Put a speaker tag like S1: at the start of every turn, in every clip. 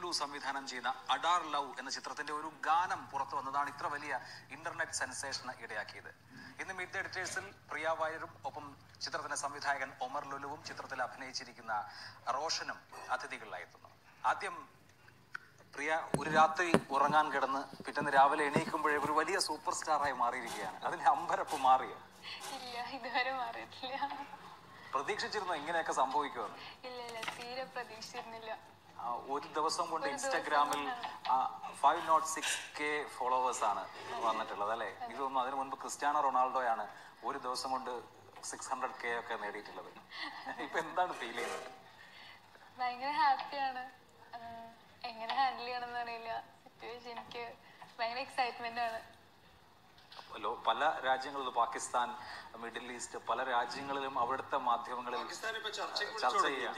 S1: ലുലു സംവിധാനം ചെയ്യുന്ന അഡാർ ലവ് എന്ന ചിത്രത്തിന്റെ ഒരു ഗാനം പുറത്തു വന്നതാണ് ഇത്ര വലിയ ഇന്റർനെറ്റ് സെൻസേഷന് ഇടയാക്കിയത് ഇന്ന് മിഡ് ദ എഡിറ്റേഴ്സിൽ പ്രിയ വാര്യരും ഒപ്പം ചിത്രത്തിന്റെ സംവിധായകൻ ഒമർ ലുലുവും ചിത്രത്തിൽ അഭിനയിച്ചിരിക്കുന്ന റോഷനും അതിഥികളിലായെത്തുന്നു ആദ്യം പ്രിയ ഒരു രാത്രി ഉറങ്ങാൻ കിടന്ന് പിറ്റേന്ന് രാവിലെ എണീക്കുമ്പോഴേ ഒരു വലിയ സൂപ്പർ സ്റ്റാറായി മാറിയിരിക്കുകയാണ് അതിന്റെ അമ്പരപ്പ് മാറിയോ
S2: ഇല്ല ഇതുവരെ മാറിയിട്ടില്ല
S1: പ്രതീക്ഷിച്ചിരുന്നു ഇങ്ങനെയൊക്കെ സംഭവിക്കുമെന്ന്
S2: ഇല്ല ഇല്ല തീരെ പ്രതീക്ഷിച്ചിരുന്നില്ല
S1: ആ, ഒരു ദിവസം കൊണ്ട്
S2: ഒരു ദിവസം
S1: ഇൻസ്റ്റഗ്രാമിൽ five note six K followers ആണ് വന്നിട്ടുള്ളത് അല്ലെ ഇതൊന്നും അതിനു മുൻപ് ക്രിസ്ത്യാനോ റൊണാൾഡോയാണ് ഒരു ദിവസം കൊണ്ട് സിക്സ് ഹൺഡ്രഡ് കെ ഒക്കെ നേടിയിട്ടുള്ളത് ഇപ്പൊ എന്താണ് ഫീൽ ചെയ്യുന്നത്
S2: ഭയങ്കര ഹാപ്പിയാണ് എങ്ങനെ ഹാൻഡിൽ ചെയ്യണമെന്ന് അറിയില്ല സിറ്റുവേഷൻ എനിക്ക് ഭയങ്കര എക്സൈറ്റ്മെന്റ് ആണ്
S1: ലോ- പല രാജ്യങ്ങളിലും പാകിസ്ഥാൻ മിഡിൽ ഈസ്റ്റ് പല രാജ്യങ്ങളിലും അവിടുത്തെ മാധ്യമങ്ങളിൽ ചർച്ച ചെയ്യാം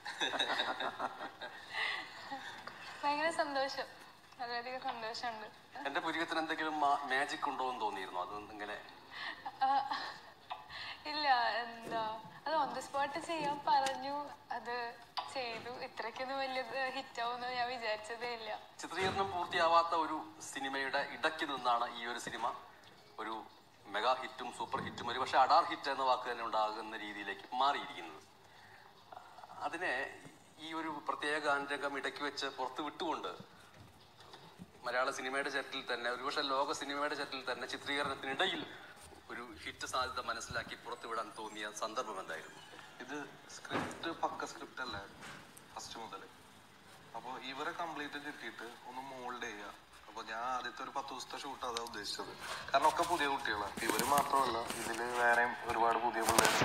S2: ഭയങ്കര സന്തോഷം വളരെയധികം സന്തോഷമുണ്ട്
S3: എന്റെ പുരികത്തിന് എന്തെങ്കിലും മാജിക് ഉണ്ടോ എന്ന് തോന്നിയിരുന്നു അത് ഇങ്ങനെ
S2: ആ, ഇല്ല എന്താ അത് ഓൺ ദ സ്പോട്ട് ചെയ്യാൻ പറഞ്ഞു അത് ചെയ്തു ഇത്രയ്ക്കൊന്നും വലിയ ഹിറ്റ് ആവുമെന്ന് ഞാൻ വിചാരിച്ചതേ ഇല്ല
S3: ചിത്രീകരണം പൂർത്തിയാവാത്ത ഒരു സിനിമയുടെ ഇടയ്ക്ക് നിന്നാണ് ഈ ഒരു സിനിമ ഒരു മെഗാ ഹിറ്റും സൂപ്പർ ഹിറ്റും ഒരു പക്ഷേ അഡാർ ഹിറ്റ് എന്ന വാക്ക് തന്നെ ഉണ്ടാകുന്ന രീതിയിലേക്ക് മാറിയിരിക്കുന്നത് അതിനെ ഈ ഒരു പ്രത്യേക ഗാനരംഗം ഇടയ്ക്ക് വെച്ച് പുറത്ത് വിട്ടുകൊണ്ട് മലയാള സിനിമയുടെ ചരിത്രത്തിൽ തന്നെ ഒരുപക്ഷെ ലോക സിനിമയുടെ ചരിത്രത്തിൽ തന്നെ ചിത്രീകരണത്തിനിടയിൽ ഒരു ഹിറ്റ് സാധ്യത മനസ്സിലാക്കി പുറത്തുവിടാൻ തോന്നിയ സന്ദർഭം എന്തായിരുന്നു
S4: ഇത് സ്ക്രിപ്റ്റ് പക്ക സ്ക്രിപ്റ്റ് അല്ല ഫസ്റ്റ് മുതൽ അപ്പോൾ ഇവരെ കംപ്ലീറ്റ് കിട്ടിയിട്ട് ഒന്ന് മോൾഡ് ചെയ്യുക അപ്പോൾ ഞാൻ ആദ്യത്തെ ഒരു പത്ത് ദിവസത്തെ ഷൂട്ട് അതാ ഉദ്ദേശിച്ചത് കാരണം ഒക്കെ പുതിയ കുട്ടികളാണ് ഇവര് മാത്രമല്ല ഇതിൽ വേറെയും ഒരുപാട് പുതിയ പിള്ളേർ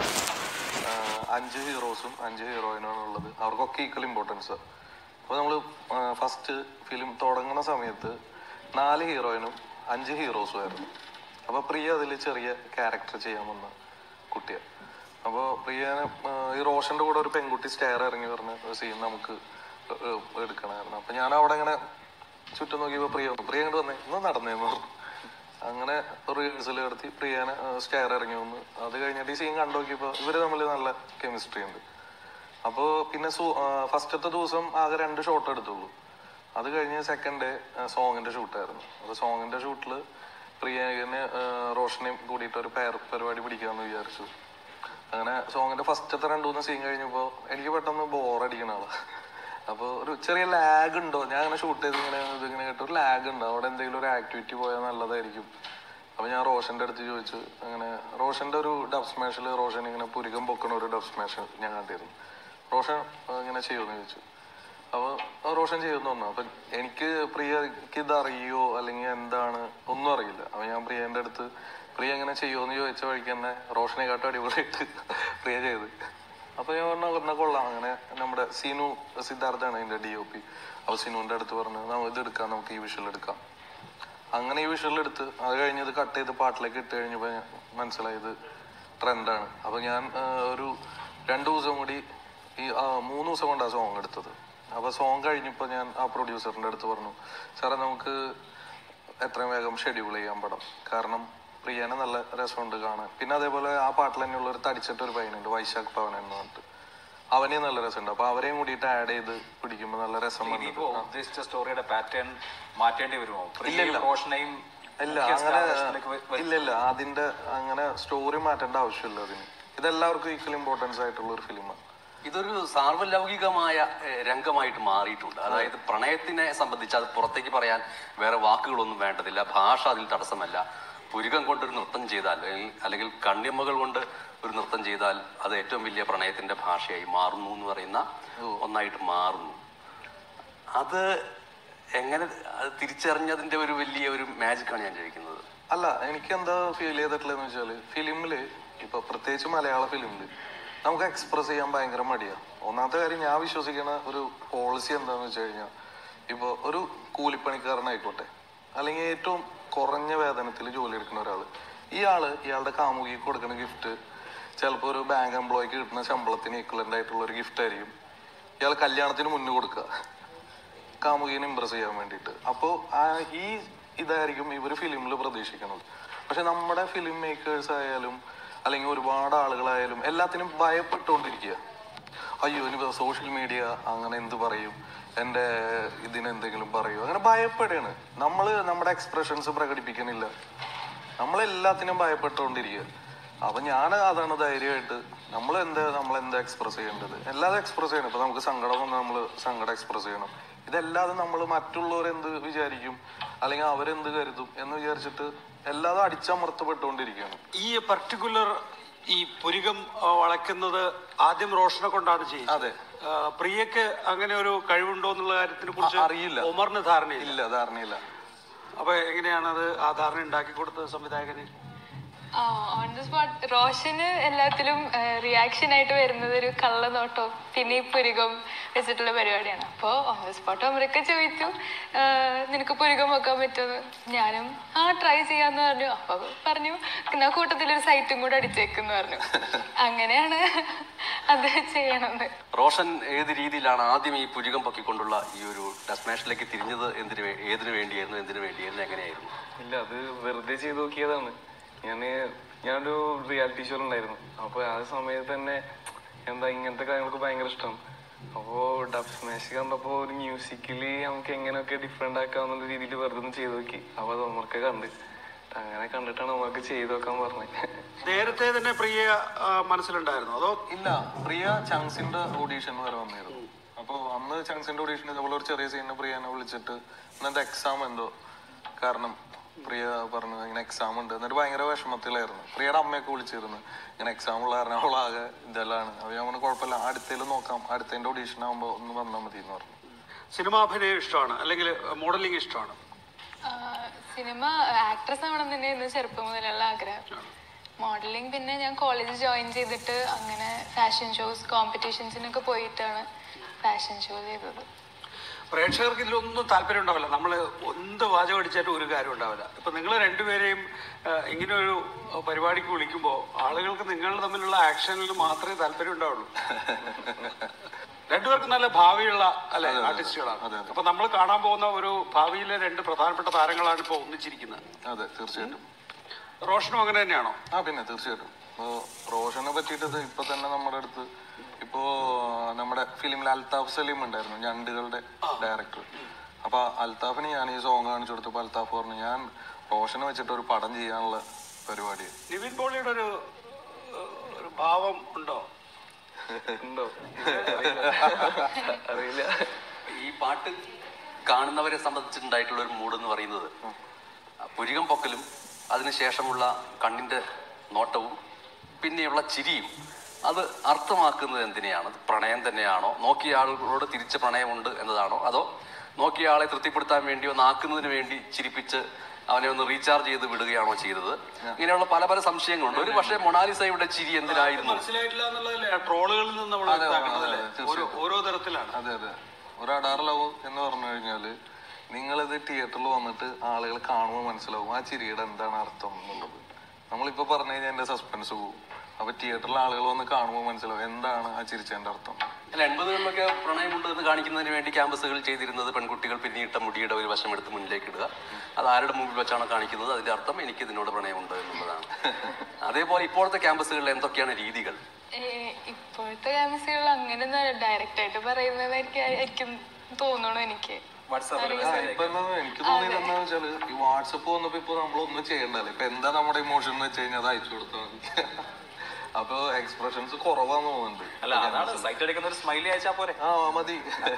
S4: അഞ്ച് ഹീറോസും അഞ്ച് ഹീറോയിനുമാണ് ഉള്ളത് അവർക്കൊക്കെ ഈക്വൽ ഇമ്പോർട്ടൻസ് അപ്പോൾ നമ്മൾ ഫസ്റ്റ് ഫിലിം തുടങ്ങുന്ന സമയത്ത് നാല് ഹീറോയിനും അഞ്ച് ഹീറോസും ആയിരുന്നു അപ്പോൾ പ്രിയ അതിൽ ചെറിയ ക്യാരക്ടർ ചെയ്യാൻ വന്ന കുട്ടിയാണ് അപ്പോൾ പ്രിയനെ ആ, ഈ റോഷന്റെ കൂടെ ഒരു പെൺകുട്ടി സ്റ്റെയർ ഇറങ്ങി പറഞ്ഞ സീൻ നമുക്ക് എ- എ- എടുക്കണമായിരുന്നു അപ്പൊ ഞാൻ അവിടെ ഇങ്ങനെ ചുറ്റും നോക്കിയപ്പോൾ പ്രിയ വന്നു പ്രിയ ഇങ്ങോട്ട് വന്നേ ഇന്ന് നടന്നേന്ന് പറഞ്ഞു അങ്ങനെ റിഹേഴ്സൽ നടത്തി പ്രിയനെ സ്റ്റെയർ ഇറങ്ങി വന്നു അത് കഴിഞ്ഞിട്ട് ഈ സീൻ കണ്ടു നോക്കിയപ്പോൾ ഇവര് തമ്മിൽ നല്ല കെമിസ്ട്രി ഉണ്ട് അപ്പോൾ പിന്നെ ഫസ്റ്റത്തെ ദിവസം ആകെ രണ്ട് ഷോട്ട് എടുത്തുള്ളൂ അത് കഴിഞ്ഞ് സെക്കൻഡ് ഡേ സോങ്ങിന്റെ ഷൂട്ടായിരുന്നു അപ്പോൾ സോങ്ങിന്റെ ഷൂട്ടിൽ പ്രിയനെ റോഷനെയും കൂടിയിട്ട് ഒരു പെയർ പരിപാടി പിടിക്കാമെന്ന് വിചാരിച്ചു അങ്ങനെ സോങ്ങിന്റെ ഫസ്റ്റത്തെ രണ്ടു മൂന്ന് സീൻ കഴിഞ്ഞപ്പോൾ എനിക്ക് പെട്ടെന്ന് ബോറടിക്കണ ആളാ അപ്പോൾ ഒരു ചെറിയ ലാഗ് ഉണ്ടോ ഞാൻ അങ്ങനെ ഷൂട്ട് ചെയ്ത് ഇങ്ങനെ ഇതിങ്ങനെ കേട്ടു ഒരു ലാഗ് ഉണ്ടോ അവിടെ എന്തെങ്കിലും ഒരു ആക്ടിവിറ്റി പോയാൽ നല്ലതായിരിക്കും അപ്പൊ ഞാൻ റോഷന്റെ അടുത്ത് ചോദിച്ചു അങ്ങനെ റോഷന്റെ ഒരു ഡബ് സ്മാഷിൽ റോഷൻ ഇങ്ങനെ പുരികം പൊക്കണ ഒരു ഡബ് സ്മാഷ് ഞാൻ കണ്ടിരുന്നു റോഷൻ ആ, ഇങ്ങനെ ചെയ്യുമെന്ന് ചോദിച്ചു അപ്പോൾ റോഷൻ ചെയ്യുമെന്ന് പറഞ്ഞു അപ്പൊ എനിക്ക് പ്രിയക്ക് ഇത് അറിയോ അല്ലെങ്കിൽ എന്താണ് ഒന്നും അറിയില്ല അപ്പൊ ഞാൻ പ്രിയന്റെ അടുത്ത് പ്രിയ എങ്ങനെ ചെയ്യുമെന്ന് ചോദിച്ച വഴിക്ക് തന്നെ റോഷനെ കാട്ടും അടിപൊളിയായിട്ട് പ്രിയ ചെയ്ത് അപ്പൊ ഞാൻ പറഞ്ഞു എന്നാ കൊള്ളാം അങ്ങനെ നമ്മുടെ സിനു സിദ്ധാർത്ഥാണ് അതിന്റെ ഡി ഒ പി അപ്പൊ സിനുവിന്റെ അടുത്ത് പറഞ്ഞു "നമ്മ ഇത് എടുക്കാം നമുക്ക് ഈ വിഷ്വൽ എടുക്കാം അങ്ങനെ ഈ വിഷ്വൽ എടുത്ത് അത് കഴിഞ്ഞ് ഇത് കട്ട് ചെയ്ത് പാട്ടിലേക്ക് ഇട്ട് കഴിഞ്ഞപ്പോൾ ഞാൻ മനസ്സിലായത് ട്രെൻഡാണ് അപ്പൊ ഞാൻ ആ, ഒരു രണ്ടു ദിവസം കൂടി ഈ ആ, മൂന്ന് ദിവസം കൊണ്ടാണ് സോങ് എടുത്തത് അപ്പൊ സോങ് കഴിഞ്ഞപ്പോൾ ഞാൻ ആ പ്രൊഡ്യൂസറിന്റെ അടുത്ത് പറഞ്ഞു സാറേ നമുക്ക് എത്രയും വേഗം ഷെഡ്യൂൾ ചെയ്യാൻ പടം കാരണം പ്രിയനെ നല്ല രസമുണ്ട് കാണാൻ പിന്നെ അതേപോലെ ആ പാട്ടിൽ തന്നെയുള്ള ഒരു തടിച്ചിട്ട് ഒരു പയ്യനുണ്ട് വൈശാഖ് പവൻ എന്ന് പറഞ്ഞിട്ട് അവനെയും നല്ല രസമുണ്ട് അപ്പൊ അവരെയും കൂടിയിട്ട് ആഡ് ചെയ്ത് പിടിക്കുമ്പോൾ നല്ല രസം
S1: ഇനിയിപ്പോ
S4: വന്നിട്ട്
S1: ഉദ്ദേശിച്ച സ്റ്റോറിയുടെ പാറ്റേൺ മാറ്റേണ്ടി വരുമോ പ്രിയയും
S4: ഇല്ല.
S1: റോഷനെയും
S4: ഇല്ല
S1: മുഖ്യ
S4: അങ്ങനെ
S1: സ്ഥാനങ്ങളിലേക്ക് വ- വ-
S4: ഇല്ല ഇല്ല അതിന്റെ അങ്ങനെ സ്റ്റോറി മാറ്റേണ്ട ആവശ്യമില്ല അതിന് ഇതെല്ലാവർക്കും ഈക്വൽ ഇമ്പോർട്ടൻസ് ആയിട്ടുള്ള ഒരു ഫിലിമാണ്
S3: ഇതൊരു സാർവലൗകികമായ ഏഹ്, രംഗമായിട്ട് മാറിയിട്ടുണ്ട് അതായത് പ്രണയത്തിനെ സംബന്ധിച്ച് അത് പുറത്തേക്ക് പറയാൻ വേറെ വാക്കുകളൊന്നും വേണ്ടതില്ല ഭാഷ അതിൽ തടസ്സമല്ല പുരുകം കൊണ്ടൊരു നൃത്തം ചെയ്താൽ അല്ലെങ്കിൽ- അല്ലെങ്കിൽ കണ്ണിയമ്മകൾ കൊണ്ട് ഒരു നൃത്തം ചെയ്താൽ അത് ഏറ്റവും വലിയ പ്രണയത്തിന്റെ ഭാഷയായി മാറുന്നു എന്ന് പറയുന്ന ഒന്നായിട്ട് മാറുന്നു അത് എങ്ങനെ അത് തിരിച്ചറിഞ്ഞതിന്റെ ഒരു വലിയ ഒരു മാജിക്കാണ് ഞാൻ ചോദിക്കുന്നത്
S4: അല്ല എനിക്ക് എന്താ ഫീൽ ചെയ്തിട്ടുള്ളതെന്ന് വെച്ചാല് ഫിലിമില് ഇപ്പൊ പ്രത്യേകിച്ച് മലയാള ഫിലിമില് നമുക്ക് എക്സ്പ്രസ് ചെയ്യാൻ ഭയങ്കര മടിയാ ഒന്നാമത്തെ കാര്യം ഞാൻ വിശ്വസിക്കുന്ന ഒരു പോളിസി എന്താന്ന് വെച്ച് കഴിഞ്ഞാൽ ഇപ്പൊ ഒരു കൂലിപ്പണിക്കാരനായിക്കോട്ടെ അല്ലെങ്കിൽ ഏറ്റവും കുറഞ്ഞ വേതനത്തിൽ ജോലി എടുക്കുന്ന ഒരാള് ഇയാള് ഇയാളുടെ കാമുകിക്ക് കൊടുക്കുന്ന ഗിഫ്റ്റ് ചിലപ്പോൾ ഒരു ബാങ്ക് എംപ്ലോയിക്ക് കിട്ടുന്ന ശമ്പളത്തിന് ഈക്വലന്റ് ആയിട്ടുള്ള ഒരു ഗിഫ്റ്റ് ആയിരിക്കും ഇയാൾ കല്യാണത്തിന് മുന്നേ കൊടുക്കുക കാമുകീനെ ഇമ്പ്രസ് ചെയ്യാൻ വേണ്ടിയിട്ട് അപ്പോൾ ഈ ഇതായിരിക്കും ഇവർ ഫിലിമിൽ പ്രതീക്ഷിക്കുന്നത് പക്ഷെ നമ്മുടെ ഫിലിം മേക്കേഴ്സ് ആയാലും അല്ലെങ്കിൽ ഒരുപാട് ആളുകളായാലും എല്ലാത്തിനും ഭയപ്പെട്ടുകൊണ്ടിരിക്കുക അയ്യോ ഇനിയിപ്പോൾ സോഷ്യൽ മീഡിയ അങ്ങനെ എന്ത് പറയും എൻ്റെ ഇതിനെന്തെങ്കിലും പറയോ അങ്ങനെ ഭയപ്പെടുകയാണ് നമ്മള് നമ്മുടെ എക്സ്പ്രഷൻസ് പ്രകടിപ്പിക്കണില്ല നമ്മളെല്ലാത്തിനും ഭയപ്പെട്ടുകൊണ്ടിരിക്കുക അപ്പൊ ഞാൻ അതാണ് ധൈര്യമായിട്ട് നമ്മൾ എന്താ നമ്മൾ എന്താ എക്സ്പ്രസ് ചെയ്യേണ്ടത് എല്ലാതും എക്സ്പ്രസ് ചെയ്യണം ഇപ്പൊ നമുക്ക് സങ്കടം വന്നാൽ നമ്മൾ സങ്കടം എക്സ്പ്രസ് ചെയ്യണം ഇതല്ലാതെ നമ്മൾ മറ്റുള്ളവർ എന്ത് വിചാരിക്കും അല്ലെങ്കിൽ അവരെന്ത് കരുതും എന്ന് വിചാരിച്ചിട്ട് എല്ലാതും അടിച്ചമർത്തപ്പെട്ടുകൊണ്ടിരിക്കുകയാണ്
S5: ഈ പർട്ടിക്കുലർ ഈ പുരികം ആ, വളയ്ക്കുന്നത് ആദ്യം റോഷനെ കൊണ്ടാണ് ചെയ്യുന്നത്
S4: അതെ
S5: ആ, പ്രിയക്ക് അങ്ങനെ ഒരു കഴിവുണ്ടോ എന്നുള്ള കാര്യത്തിനെ കുറിച്ച്
S4: അ- അറിയില്ല.
S5: ഒമറിന് ധാരണയില്ല
S4: ഇല്ല ധാരണയില്ല
S5: അപ്പൊ എങ്ങനെയാണ് അത് ആ ധാരണ ഉണ്ടാക്കി കൊടുത്തത് സംവിധായകന്
S2: ആ ഓൺ ദ സ്പോട്ട് റോഷന് എല്ലാത്തിലും റിയാക്ഷൻ ആയിട്ട് വരുന്നത് ഒരു കള്ളനോട്ടോ പിന്നെ ഈ പുരുകം വെച്ചിട്ടുള്ള പരിപാടിയാണ് അപ്പോൾ ഓൺ ദ സ്പോട്ട് അവരൊക്കെ ചോദിച്ചു ആ, നിനക്ക് പുരുകം വെക്കാൻ പറ്റുമെന്ന് ഞാനും ആ ട്രൈ ചെയ്യാന്ന് പറഞ്ഞു അപ്പൊ പറഞ്ഞു എന്നാ കൂട്ടത്തിലൊരു സൈറ്റും കൂടെ അടിച്ചേക്കെന്ന് പറഞ്ഞു അങ്ങനെയാണ് അത് ചെയ്യണമെന്ന്
S3: റോഷൻ ഏത് രീതിയിലാണ് ആദ്യം ഈ പുരുകം പൊക്കിക്കൊണ്ടുള്ള ഈ ഒരു ഡെസ്റ്റിനേഷനിലേക്ക് തിരിഞ്ഞത് എന്തിനു വേ- ഏതിനു വേണ്ടിയായിരുന്നു എന്തിനു വേണ്ടിയായിരുന്നു എങ്ങനെയായിരുന്നു
S6: ഇല്ല അത് വെറുതെ ചെയ്ത് നോക്കിയതാണ് ഞാൻ ഞാനൊരു റിയാലിറ്റി ഷോ ഉണ്ടായിരുന്നു അപ്പോൾ ആ സമയത്ത് തന്നെ എന്താ ഇങ്ങനത്തെ കാര്യങ്ങൾക്ക് ഭയങ്കര ഇഷ്ടം അപ്പോൾ ഡബ് സ്മാഷ് കണ്ടപ്പോൾ ഒരു മ്യൂസിക്കലി നമുക്ക് എങ്ങനെയൊക്കെ ഡിഫറെൻ്റ് ആക്കാന്നുള്ള രീതിയിൽ വെറുതെ ഒന്ന് ചെയ്ത് നോക്കി അപ്പോൾ അത് നമ്മൾക്ക് കണ്ട് അങ്ങനെ കണ്ടിട്ടാണ് നമ്മൾക്ക് ചെയ്ത് നോക്കാൻ പറഞ്ഞത്
S5: നേരത്തെ തന്നെ പ്രിയ ആ, മനസ്സിലുണ്ടായിരുന്നു അതോ
S4: ഇല്ല പ്രിയ ചങ്സിന്റെ ഓഡീഷൻ വരെ വന്നിരുന്നു അപ്പൊ അന്ന് ചങ്സിന്റെ ഓഡീഷന് ഇതുപോലെ ഒരു ചെറിയ സീനിന് പ്രിയനെ വിളിച്ചിട്ട് എന്നിട്ട് എക്സാം എന്തോ കാരണം പ്രിയ പറഞ്ഞു ഇങ്ങനെ എക്സാം ഉണ്ട് എന്നിട്ട് ഭയങ്കര വിഷമത്തിലായിരുന്നു പ്രിയയുടെ അമ്മയൊക്കെ വിളിച്ചിരുന്നു ഇങ്ങനെ എക്സാം ഉള്ള കാരണം അവളാകെ ഇതെല്ലാം അപ്പൊ ഞാൻ പറഞ്ഞു കുഴപ്പമില്ല അടുത്തേൽ നോക്കാം അടുത്തതിന്റെ ഓഡീഷൻ ആകുമ്പോൾ ഒന്ന് വന്നാൽ മതി എന്ന് പറഞ്ഞു
S5: സിനിമാഭിനയം ഇഷ്ടമാണ് അല്ലെങ്കിൽ മോഡലിംഗ് ഇഷ്ടമാണ്
S2: സിനിമ ആക്ട്രസ് ആവണം തന്നെയായിരുന്നു ചെറുപ്പം മുതലുള്ള ആഗ്രഹം മോഡലിംഗ് പിന്നെ ഞാൻ കോളേജ് ജോയിൻ ചെയ്തിട്ട് അങ്ങനെ ഫാഷൻ ഷോസ് കോമ്പറ്റീഷൻസിനൊക്കെ പോയിട്ടാണ് ഫാഷൻ ഷോ ചെയ്തത്
S5: പ്രേക്ഷകർക്ക് ഇതിലൊന്നും താല്പര്യം ഉണ്ടാവില്ല നമ്മൾ എന്ത് വാചകം അടിച്ചാലും ഒരു കാര്യം ഉണ്ടാവില്ല ഇപ്പൊ നിങ്ങൾ രണ്ടുപേരെയും ആ, ഇങ്ങനെ ഒരു പരിപാടിക്ക് വിളിക്കുമ്പോൾ ആളുകൾക്ക് നിങ്ങൾ തമ്മിലുള്ള ആക്ഷനിൽ മാത്രമേ താല്പര്യം ഉണ്ടാവുള്ളൂ രണ്ടുപേർക്കും നല്ല ഭാവിയുള്ള അല്ലെ ആർട്ടിസ്റ്റുകളാണ് അപ്പൊ നമ്മൾ കാണാൻ പോകുന്ന ഒരു ഭാവിയിലെ രണ്ട് പ്രധാനപ്പെട്ട താരങ്ങളാണ് ഇപ്പോൾ ഒന്നിച്ചിരിക്കുന്നത്
S4: അതെ തീർച്ചയായിട്ടും
S5: റോഷനും അങ്ങനെ തന്നെയാണോ
S4: ആ പിന്നെ തീർച്ചയായിട്ടും ഇപ്പോ റോഷനെ പറ്റിയിട്ട് ഇത് ഇപ്പൊ തന്നെ നമ്മുടെ അടുത്ത് ഇപ്പോ നമ്മുടെ ഫിലിമിൽ അൽതാഫ് സലീം ഉണ്ടായിരുന്നു ഞണ്ടുകളുടെ ഡയറക്ടർ അപ്പൊ അൽതാഫിന് ഞാൻ ഈ സോങ് കാണിച്ചു കൊടുത്തപ്പോ അൽതാഫ് പറഞ്ഞു ഞാൻ റോഷനെ വെച്ചിട്ട് ഒരു പടം ചെയ്യാനുള്ള പരിപാടിയാണ്
S5: നിവിൻ പോളിയുടെ ഒരു ഒരു ഭാവം ഉണ്ടോ
S6: ഉണ്ടോ അറിയില്ല
S3: ഈ പാട്ട് കാണുന്നവരെ സംബന്ധിച്ചിട്ടുണ്ടായിട്ടുള്ള ഒരു മൂഡ് എന്ന് പറയുന്നത് പുരികം പൊക്കലും അതിനുശേഷമുള്ള കണ്ണിന്റെ നോട്ടവും പിന്നെയുള്ള ചിരിയും അത് അർത്ഥമാക്കുന്നത് എന്തിനെയാണ് അത് പ്രണയം തന്നെയാണോ നോക്കിയ ആളുകളോട് തിരിച്ച് പ്രണയമുണ്ട് എന്നതാണോ അതോ നോക്കിയ ആളെ തൃപ്തിപ്പെടുത്താൻ വേണ്ടി ഒന്ന് ആക്കുന്നതിന് വേണ്ടി ചിരിപ്പിച്ച് അവനെ ഒന്ന് റീചാർജ് ചെയ്ത് വിടുകയാണോ ചെയ്തത് ഇങ്ങനെയുള്ള പല പല സംശയങ്ങളുണ്ട് ഒരു പക്ഷേ മൊണാലിസയുടെ ചിരി എന്തിനായിരുന്നു
S5: മനസ്സിലായിട്ടില്ല എന്നുള്ളതല്ലേ ട്രോളുകളിൽ നിന്ന് നമ്മൾ
S4: അതെ,
S5: മനസ്സിലാക്കുന്നതല്ലേ
S4: അതെ,
S5: ഓരോ ഓരോ തരത്തിലാണ്
S4: അതെ അതെ ഒരു അടാർ ലവ് എന്ന് പറഞ്ഞു കഴിഞ്ഞാല് നിങ്ങളിത് തിയേറ്ററിൽ വന്നിട്ട് ആളുകൾ കാണുമ്പോൾ മനസ്സിലാവും ആ ചിരിയുടെ എന്താണ് അർത്ഥം എന്നുള്ളത് നമ്മളിപ്പോ പറഞ്ഞു കഴിഞ്ഞാൽ എന്റെ സസ്പെൻസ് പോകും അപ്പൊ തിയേറ്ററിൽ ആളുകൾ വന്ന് കാണുമ്പോൾ മനസ്സിലാവും എന്താണ് ആ ചിരിച്ചതിന്റെ അർത്ഥം
S3: അല്ല എൺപതുകളിലൊക്കെ പ്രണയമുണ്ട് എന്ന് കാണിക്കുന്നതിന് വേണ്ടി ക്യാമ്പസുകൾ ചെയ്തിരുന്നത് പെൺകുട്ടികൾ പിന്നിട്ട മുടിയുടെ ഒരു വശം എടുത്ത് മുന്നിലേക്ക് ഇടുക അത് ആരുടെ മുമ്പിൽ വെച്ചാണ് കാണിക്കുന്നത് അതിന്റെ അർത്ഥം എനിക്ക് ഇതിനോട് പ്രണയമുണ്ട് എന്നുള്ളതാണ് അതേപോലെ ഇപ്പോഴത്തെ ക്യാമ്പസുകളിൽ എന്തൊക്കെയാണ് രീതികൾ
S2: ഏ, ഇപ്പോഴത്തെ ക്യാമ്പസുകൾ അങ്ങനെ ഡയറക്റ്റ് ആയിട്ട് പറയുന്നതായിരിക്കും ആയിരിക്കും തോന്നണു എനിക്ക്
S4: ആ, ഇപ്പൊ എന്താ എനിക്ക് തോന്നിയത് എന്താ വെച്ചാല് ഈ വാട്സപ്പ് വന്നപ്പോ ഇപ്പൊ നമ്മളൊന്നും ചെയ്യണ്ടല്ലോ ഇപ്പൊ എന്താ നമ്മുടെ ഇമോഷൻ എന്ന് വെച്ച് കഴിഞ്ഞാൽ അത് അയച്ചു കൊടുത്താൽ മതി അപ്പൊ എക്സ്പ്രഷൻസ് കുറവാന്ന് തോന്നുന്നുണ്ട്
S7: അല്ല അതാണ് സൈറ്റ് അടിക്കുന്ന ഒരു സ്മൈലി അയച്ചാ പോരെ
S4: ആ മതി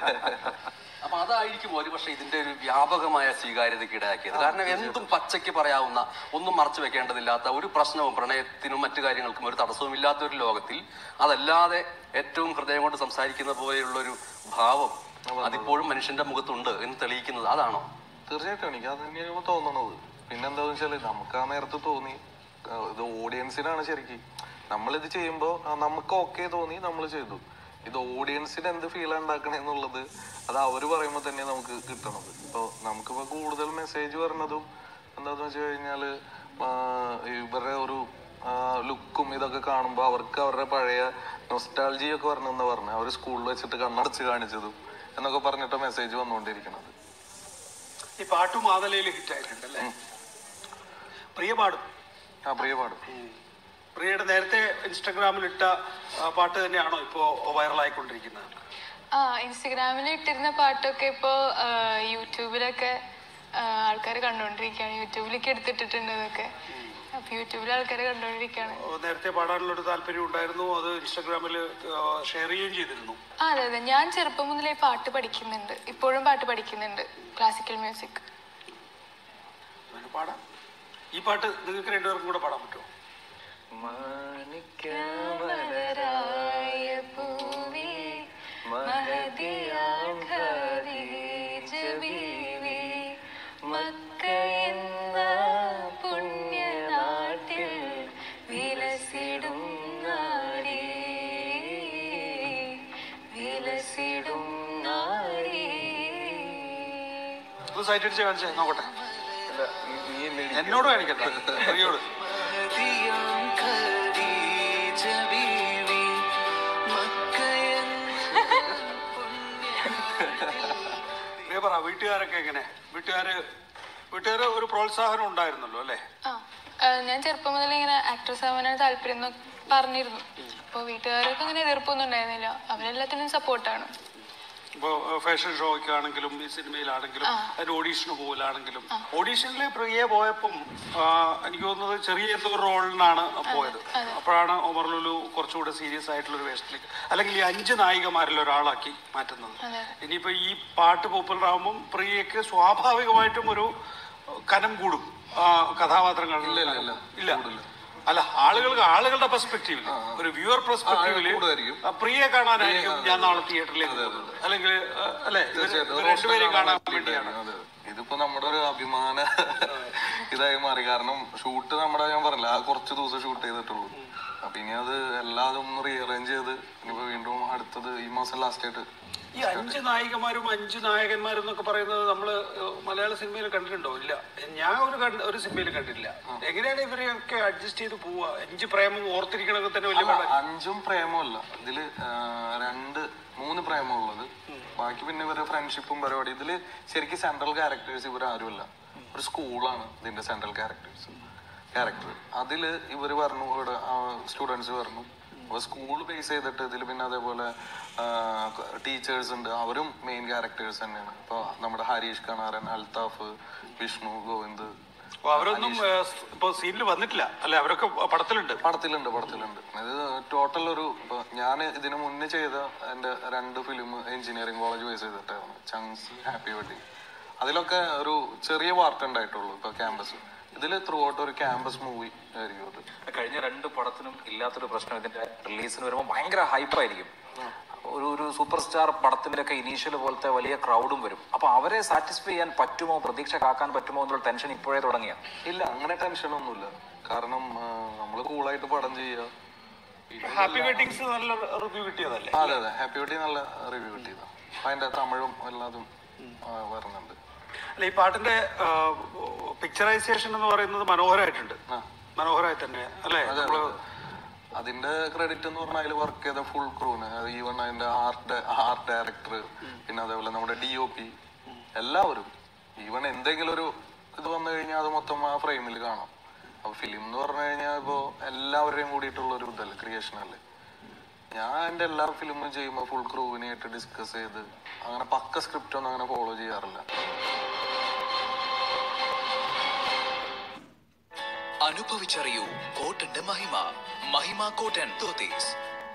S3: അപ്പൊ അതായിരിക്കും ഒരു പക്ഷേ ഇതിന്റെ ഒരു വ്യാപകമായ സ്വീകാര്യതയ്ക്ക് ഇടയാക്കിയത് കാരണം എന്തും പച്ചയ്ക്ക് പറയാവുന്ന ഒന്നും മറച്ചു വെക്കേണ്ടതില്ലാത്ത ഒരു പ്രശ്നവും പ്രണയത്തിനും മറ്റു കാര്യങ്ങൾക്കും ഒരു തടസ്സവും ഇല്ലാത്ത ഒരു ലോകത്തിൽ അതല്ലാതെ ഏറ്റവും ഹൃദയം കൊണ്ട് സംസാരിക്കുന്ന പോലെയുള്ള ഒരു ഭാവം അതിപ്പോഴും മനുഷ്യന്റെ മുഖത്തുണ്ട് എന്ന് തെളിയിക്കുന്നത് അതാണോ
S4: തീർച്ചയായിട്ടും എനിക്ക് അത് തന്നെയാണ് തോന്നണത് പിന്നെന്താന്ന് വെച്ചാല് നമുക്ക് ആ നേരത്ത് തോന്നി ആ, ഇത് ഓഡിയൻസിനാണ് ശരിക്കും നമ്മളിത് ചെയ്യുമ്പോ ആ, നമുക്ക് ഓക്കെ തോന്നി നമ്മൾ ചെയ്തു ഇത് ഓഡിയൻസിന് എന്ത് ഫീൽ ഉണ്ടാക്കണേ എന്നുള്ളത് അത് അവര് പറയുമ്പോൾ തന്നെ നമുക്ക് കിട്ടണത് ഇപ്പൊ നമുക്കിപ്പോ കൂടുതൽ മെസ്സേജ് വരുന്നതും എന്താന്ന് വെച്ച് കഴിഞ്ഞാല് ആ, ഇവരുടെ ഒരു ലുക്കും ഇതൊക്കെ കാണുമ്പോൾ അവർക്ക് അവരുടെ പഴയ നൊസ്റ്റാൾജി ഒക്കെ വരണമെന്ന് പറഞ്ഞു അവർ സ്കൂളിൽ വെച്ചിട്ട് കണ്ണടച്ച് കാണിച്ചതും എന്നൊക്കെ പറഞ്ഞിട്ട് മെസ്സേജ് വന്നുകൊണ്ടിരിക്കണത്
S5: ഈ പാട്ടും മാതലയിൽ ഹിറ്റ് ആയിട്ടുണ്ട് അല്ലേ പ്രിയ പാടും
S4: ആ പ്രിയ പാടും
S5: പ്രിയയുടെ നേരത്തെ ഇൻസ്റ്റഗ്രാമിൽ ഇട്ട ആ, പാട്ട് തന്നെയാണോ ഇപ്പോ വൈറലായിക്കൊണ്ടിരിക്കുന്നത്
S2: ആ ഇൻസ്റ്റഗ്രാമിൽ ഇട്ടിരുന്ന പാട്ടൊക്കെ ഇപ്പോൾ യൂട്യൂബിലൊക്കെ ആൾക്കാർ കണ്ടുകൊണ്ടിരിക്കുകയാണ് യൂട്യൂബിലേക്ക് എടുത്തിട്ടിട്ടുണ്ട് ഇതൊക്കെ അപ്പൊ യൂട്യൂബിൽ ആൾക്കാർ കണ്ടുകൊണ്ടിരിക്കുകയാണ്
S5: നേരത്തെ പാടാനുള്ള ഒരു താല്പര്യം ഉണ്ടായിരുന്നു അത് ഇൻസ്റ്റാഗ്രാമിൽ ഷെയർ ചെയ്യുകയും ചെയ്തിരുന്നു
S2: ആ അതെ അതെ ഞാൻ ചെറുപ്പം മുതലേ പാട്ട് പഠിക്കുന്നുണ്ട് ഇപ്പോഴും പാട്ട് പഠിക്കുന്നുണ്ട് ക്ലാസിക്കൽ മ്യൂസിക്
S5: അങ്ങനെ പാടാം ഈ പാട്ട് നിങ്ങൾക്ക് രണ്ടുപേർക്കും കൂടെ പാടാൻ പറ്റുമോ
S2: മലരായ പൂവേ മഹതിയാം ഖദീജ ബീവി മക്ക എന്ന പുണ്യനാട്ടിൽ വിലസിടും നാടേ വിലസിടും നാടേ
S5: ഒന്ന് സൈറ്റ് അടിച്ച് കാണിച്ചേ നോക്കട്ടെ
S6: അല്ല, നീ- നീ എന്നെ ഇടിക്ക്.
S5: എന്നോട് കാണിക്കട്ടെ പ്രിയോട് പ്രിയ പറ വീട്ടുകാരൊക്കെ എങ്ങനെ വീട്ടുകാര് വീട്ടുകാര് ഒരു പ്രോത്സാഹനം ഉണ്ടായിരുന്നല്ലോ അല്ലേ
S2: ആ ആ, ഞാൻ ചെറുപ്പം മുതൽ ഇങ്ങനെ ആക്ട്രസ് ആവാനാണ് താല്പര്യം എന്ന് പറഞ്ഞിരുന്നു അപ്പോൾ വീട്ടുകാരൊക്കെ അങ്ങനെ എതിർപ്പൊന്നും ഉണ്ടായിരുന്നില്ല അവരെല്ലാത്തിനും സപ്പോർട്ടാണ്
S5: ഇപ്പോൾ ഫാഷൻ ഷോയ്ക്കാണെങ്കിലും ഈ സിനിമയിലാണെങ്കിലും അതിന്റെ ഓഡീഷന് പോകലാണെങ്കിലും ഓഡീഷനിൽ പ്രിയ പോയപ്പം ആ, എനിക്ക് തോന്നുന്നത് ചെറിയ എന്തോ ഒരു റോളിനാണ് പോയത് അപ്പോഴാണ് ഒമർ ലുലു കുറച്ചുകൂടെ സീരിയസ് ആയിട്ടുള്ള ഒരു വേഷത്തിലേക്ക് അല്ലെങ്കിൽ ഈ അഞ്ച് നായികമാരിൽ ഒരാളാക്കി മാറ്റുന്നത് ഇനിയിപ്പോ ഈ പാട്ട് പോപ്പുലർ ആകുമ്പം പ്രിയക്ക് സ്വാഭാവികമായിട്ടും ഒരു കനം കൂടും ആ, കഥാപാത്രങ്ങൾ ഇല്ല അല്ല ആളുകൾക്ക് ആളുകളുടെ പെർസ്പെക്റ്റീവിൽ ഒരു വ്യൂവർ പെർസ്പെക്റ്റീവില്
S4: കൂടുമായിരിക്കും.
S5: പ്രിയെ കാണാനായിരിക്കും ഞാൻ നാളെ തിയേറ്ററിലേക്ക് പോകുന്നത് അല്ലെങ്കിൽ ആ, അല്ലെ
S4: തീർച്ചയായിട്ടും ഒരു
S5: രണ്ടുപേരെയും കാണാൻ
S4: റോസ്റ്റർ
S5: വേണ്ടിയാണ്
S4: അതെ. ഇതിപ്പോ നമ്മുടെ ഒരു അഭിമാന ഇതായി മാറി കാരണം ഷൂട്ട് നമ്മുടെ ഞാൻ പറഞ്ഞില്ല ആ കുറച്ച് ദിവസം ഷൂട്ട് ചെയ്തിട്ടുള്ളൂ അപ്പൊ ഇനി അത് എല്ലാതും ഒന്ന് റീഅറേഞ്ച് ചെയ്ത് ഇനിയിപ്പോ വീണ്ടും അടുത്തത് ഈ മാസം ലാസ്റ്റ് ആയിട്ട്
S5: ഈ അഞ്ച് നായികമാരും അഞ്ച് നായകന്മാരും എന്നൊക്കെ പറയുന്നത് നമ്മള് ഏഹ്, മലയാള സിനിമയിൽ കണ്ടിട്ടുണ്ടോ ഇല്ല ഞാൻ ഒരു കണ്ട- ഒരു സിനിമയിൽ കണ്ടിട്ടില്ല എങ്ങനെയാണ് ഇവരെയൊക്കെ അഡ്ജസ്റ്റ് ചെയ്ത് പോവുക അഞ്ച് പ്രേമം ഓർത്തിരിക്കണമെങ്കിൽ തന്നെ വലിയ പാടാ.
S4: അഞ്ചും പ്രേമമല്ല ഇതില് ആ, രണ്ട് മൂന്ന് പ്രേമമുള്ളത് ബാക്കി പിന്നെ ഇവരുടെ ഫ്രണ്ട്ഷിപ്പും പരിപാടി ഇതില് ശരിക്കും സെൻട്രൽ ക്യാരക്ടേഴ്സ് ഇവരാരുമല്ല ഒരു സ്കൂളാണ് ഇതിന്റെ സെൻട്രൽ ക്യാരക്ടേഴ്സ് ക്യാരക്ടർ അതില് ഇവര് പറഞ്ഞു ഇവിടെ സ്റ്റുഡൻസ് പറഞ്ഞു അപ്പൊ സ്കൂൾ ബേസ് ചെയ്തിട്ട് ഇതിൽ പിന്നെ അതേപോലെ ടീച്ചേഴ്സ് ഉണ്ട് അവരും മെയിൻ ക്യാരക്ടേഴ്സ് തന്നെയാണ് ഇപ്പൊ നമ്മുടെ ഹരീഷ് കണാരൻ അൽത്താഫ് വിഷ്ണു ഗോവിന്ദ്
S5: അപ്പൊ അവരൊന്നും ഏഹ്, ഇപ്പൊ സീനിൽ വന്നിട്ടില്ല അല്ലെ അവരൊക്കെ പടത്തിലുണ്ട്
S4: പടത്തിലുണ്ട് പടത്തിലുണ്ട് ഇത് ടോട്ടൽ ഒരു ഇപ്പൊ ഞാൻ ഇതിനു മുന്നേ ചെയ്ത എന്റെ രണ്ട് ഫിലിം എഞ്ചിനീയറിംഗ് കോളേജ് ബേസ് ചെയ്തിട്ടായിരുന്നു ചങ്സ് ഹാപ്പി വെഡിങ് അതിലൊക്കെ ഒരു ചെറിയ പാർട്ട് ഉണ്ടായിട്ടുള്ളൂ ഇപ്പൊ ക്യാമ്പസ് ഇതിൽ ത്രൂ ഔട്ട് ഒരു ക്യാമ്പസ് മൂവി ആയിരിക്കും അത്
S7: കഴിഞ്ഞ രണ്ട് പടത്തിനും ഇല്ലാത്തൊരു പ്രശ്നം ഇതിന്റെ റിലീസിന് വരുമ്പോൾ ഭയങ്കര ഹൈപ്പായിരിക്കും ഒരു ഒരു സൂപ്പർ സ്റ്റാർ പടത്തിന്റെ ഒക്കെ ഇനീഷ്യൽ പോലത്തെ വലിയ ക്രൗഡും വരും അപ്പൊ അവരെ സാറ്റിസ്ഫൈ ചെയ്യാൻ പറ്റുമോ പ്രതീക്ഷ കാക്കാൻ പറ്റുമോ എന്നുള്ള ടെൻഷൻ ഇപ്പോഴേ തുടങ്ങിയ
S4: ഇല്ല അങ്ങനെ ടെൻഷനൊന്നുമില്ല കാരണം നമ്മൾ കൂളായിട്ട് പടം ചെയ്യുക
S5: ഹാപ്പി വെഡിങ്സ് നല്ല റിവ്യൂ കിട്ടിയതല്ലേ
S4: അതെ അതെ ഹാപ്പി വെഡിങ് നല്ല റിവ്യൂ കിട്ടിയതാണ് അപ്പൊ അതിന്റെ തമിഴും എല്ലാതും ആ, വരുന്നുണ്ട്
S5: അല്ല ഈ പാട്ടിന്റെ പിക്ചറൈസേഷൻ എന്ന് പറയുന്നത് മനോഹരമായിട്ടുണ്ട് മനോഹരമായി തന്നെ അല്ലേ
S4: അതെ,
S5: നമ്മള്
S4: അതെ. അതിന്റെ ക്രെഡിറ്റ് എന്ന് പറഞ്ഞാൽ അതിൽ വർക്ക് ചെയ്ത ഫുൾ ക്രൂന് ഈവൺ അതിന്റെ ആർട്ട് ആർട്ട് ഡയറക്ടർ പിന്നെ അതേപോലെ നമ്മുടെ ഡി ഒ പി എല്ലാവരും ഈവൺ എന്തെങ്കിലും ഒരു ഇത് വന്നു കഴിഞ്ഞാൽ അത് മൊത്തം ആ ഫ്രെയിമിൽ കാണാം അപ്പൊ ഫിലിം എന്ന് പറഞ്ഞു കഴിഞ്ഞാൽ ഇപ്പോ എല്ലാവരുടെയും കൂടിയിട്ടുള്ള ഒരു ഇതല്ലേ ക്രിയേഷൻ അല്ലേ ഞാൻ എന്റെ എല്ലാ ഫിലിമും ചെയ്യുമ്പോൾ ഫുൾ ക്രൂവിനായിട്ട് ഡിസ്കസ് ചെയ്ത് അങ്ങനെ പക്ക സ്ക്രിപ്റ്റ് ഒന്നും അങ്ങനെ ഫോളോ ചെയ്യാറില്ല
S8: അനുഭവിച്ചറിയൂ കോട്ടന്റെ മഹിമ മഹിമ cotton clothes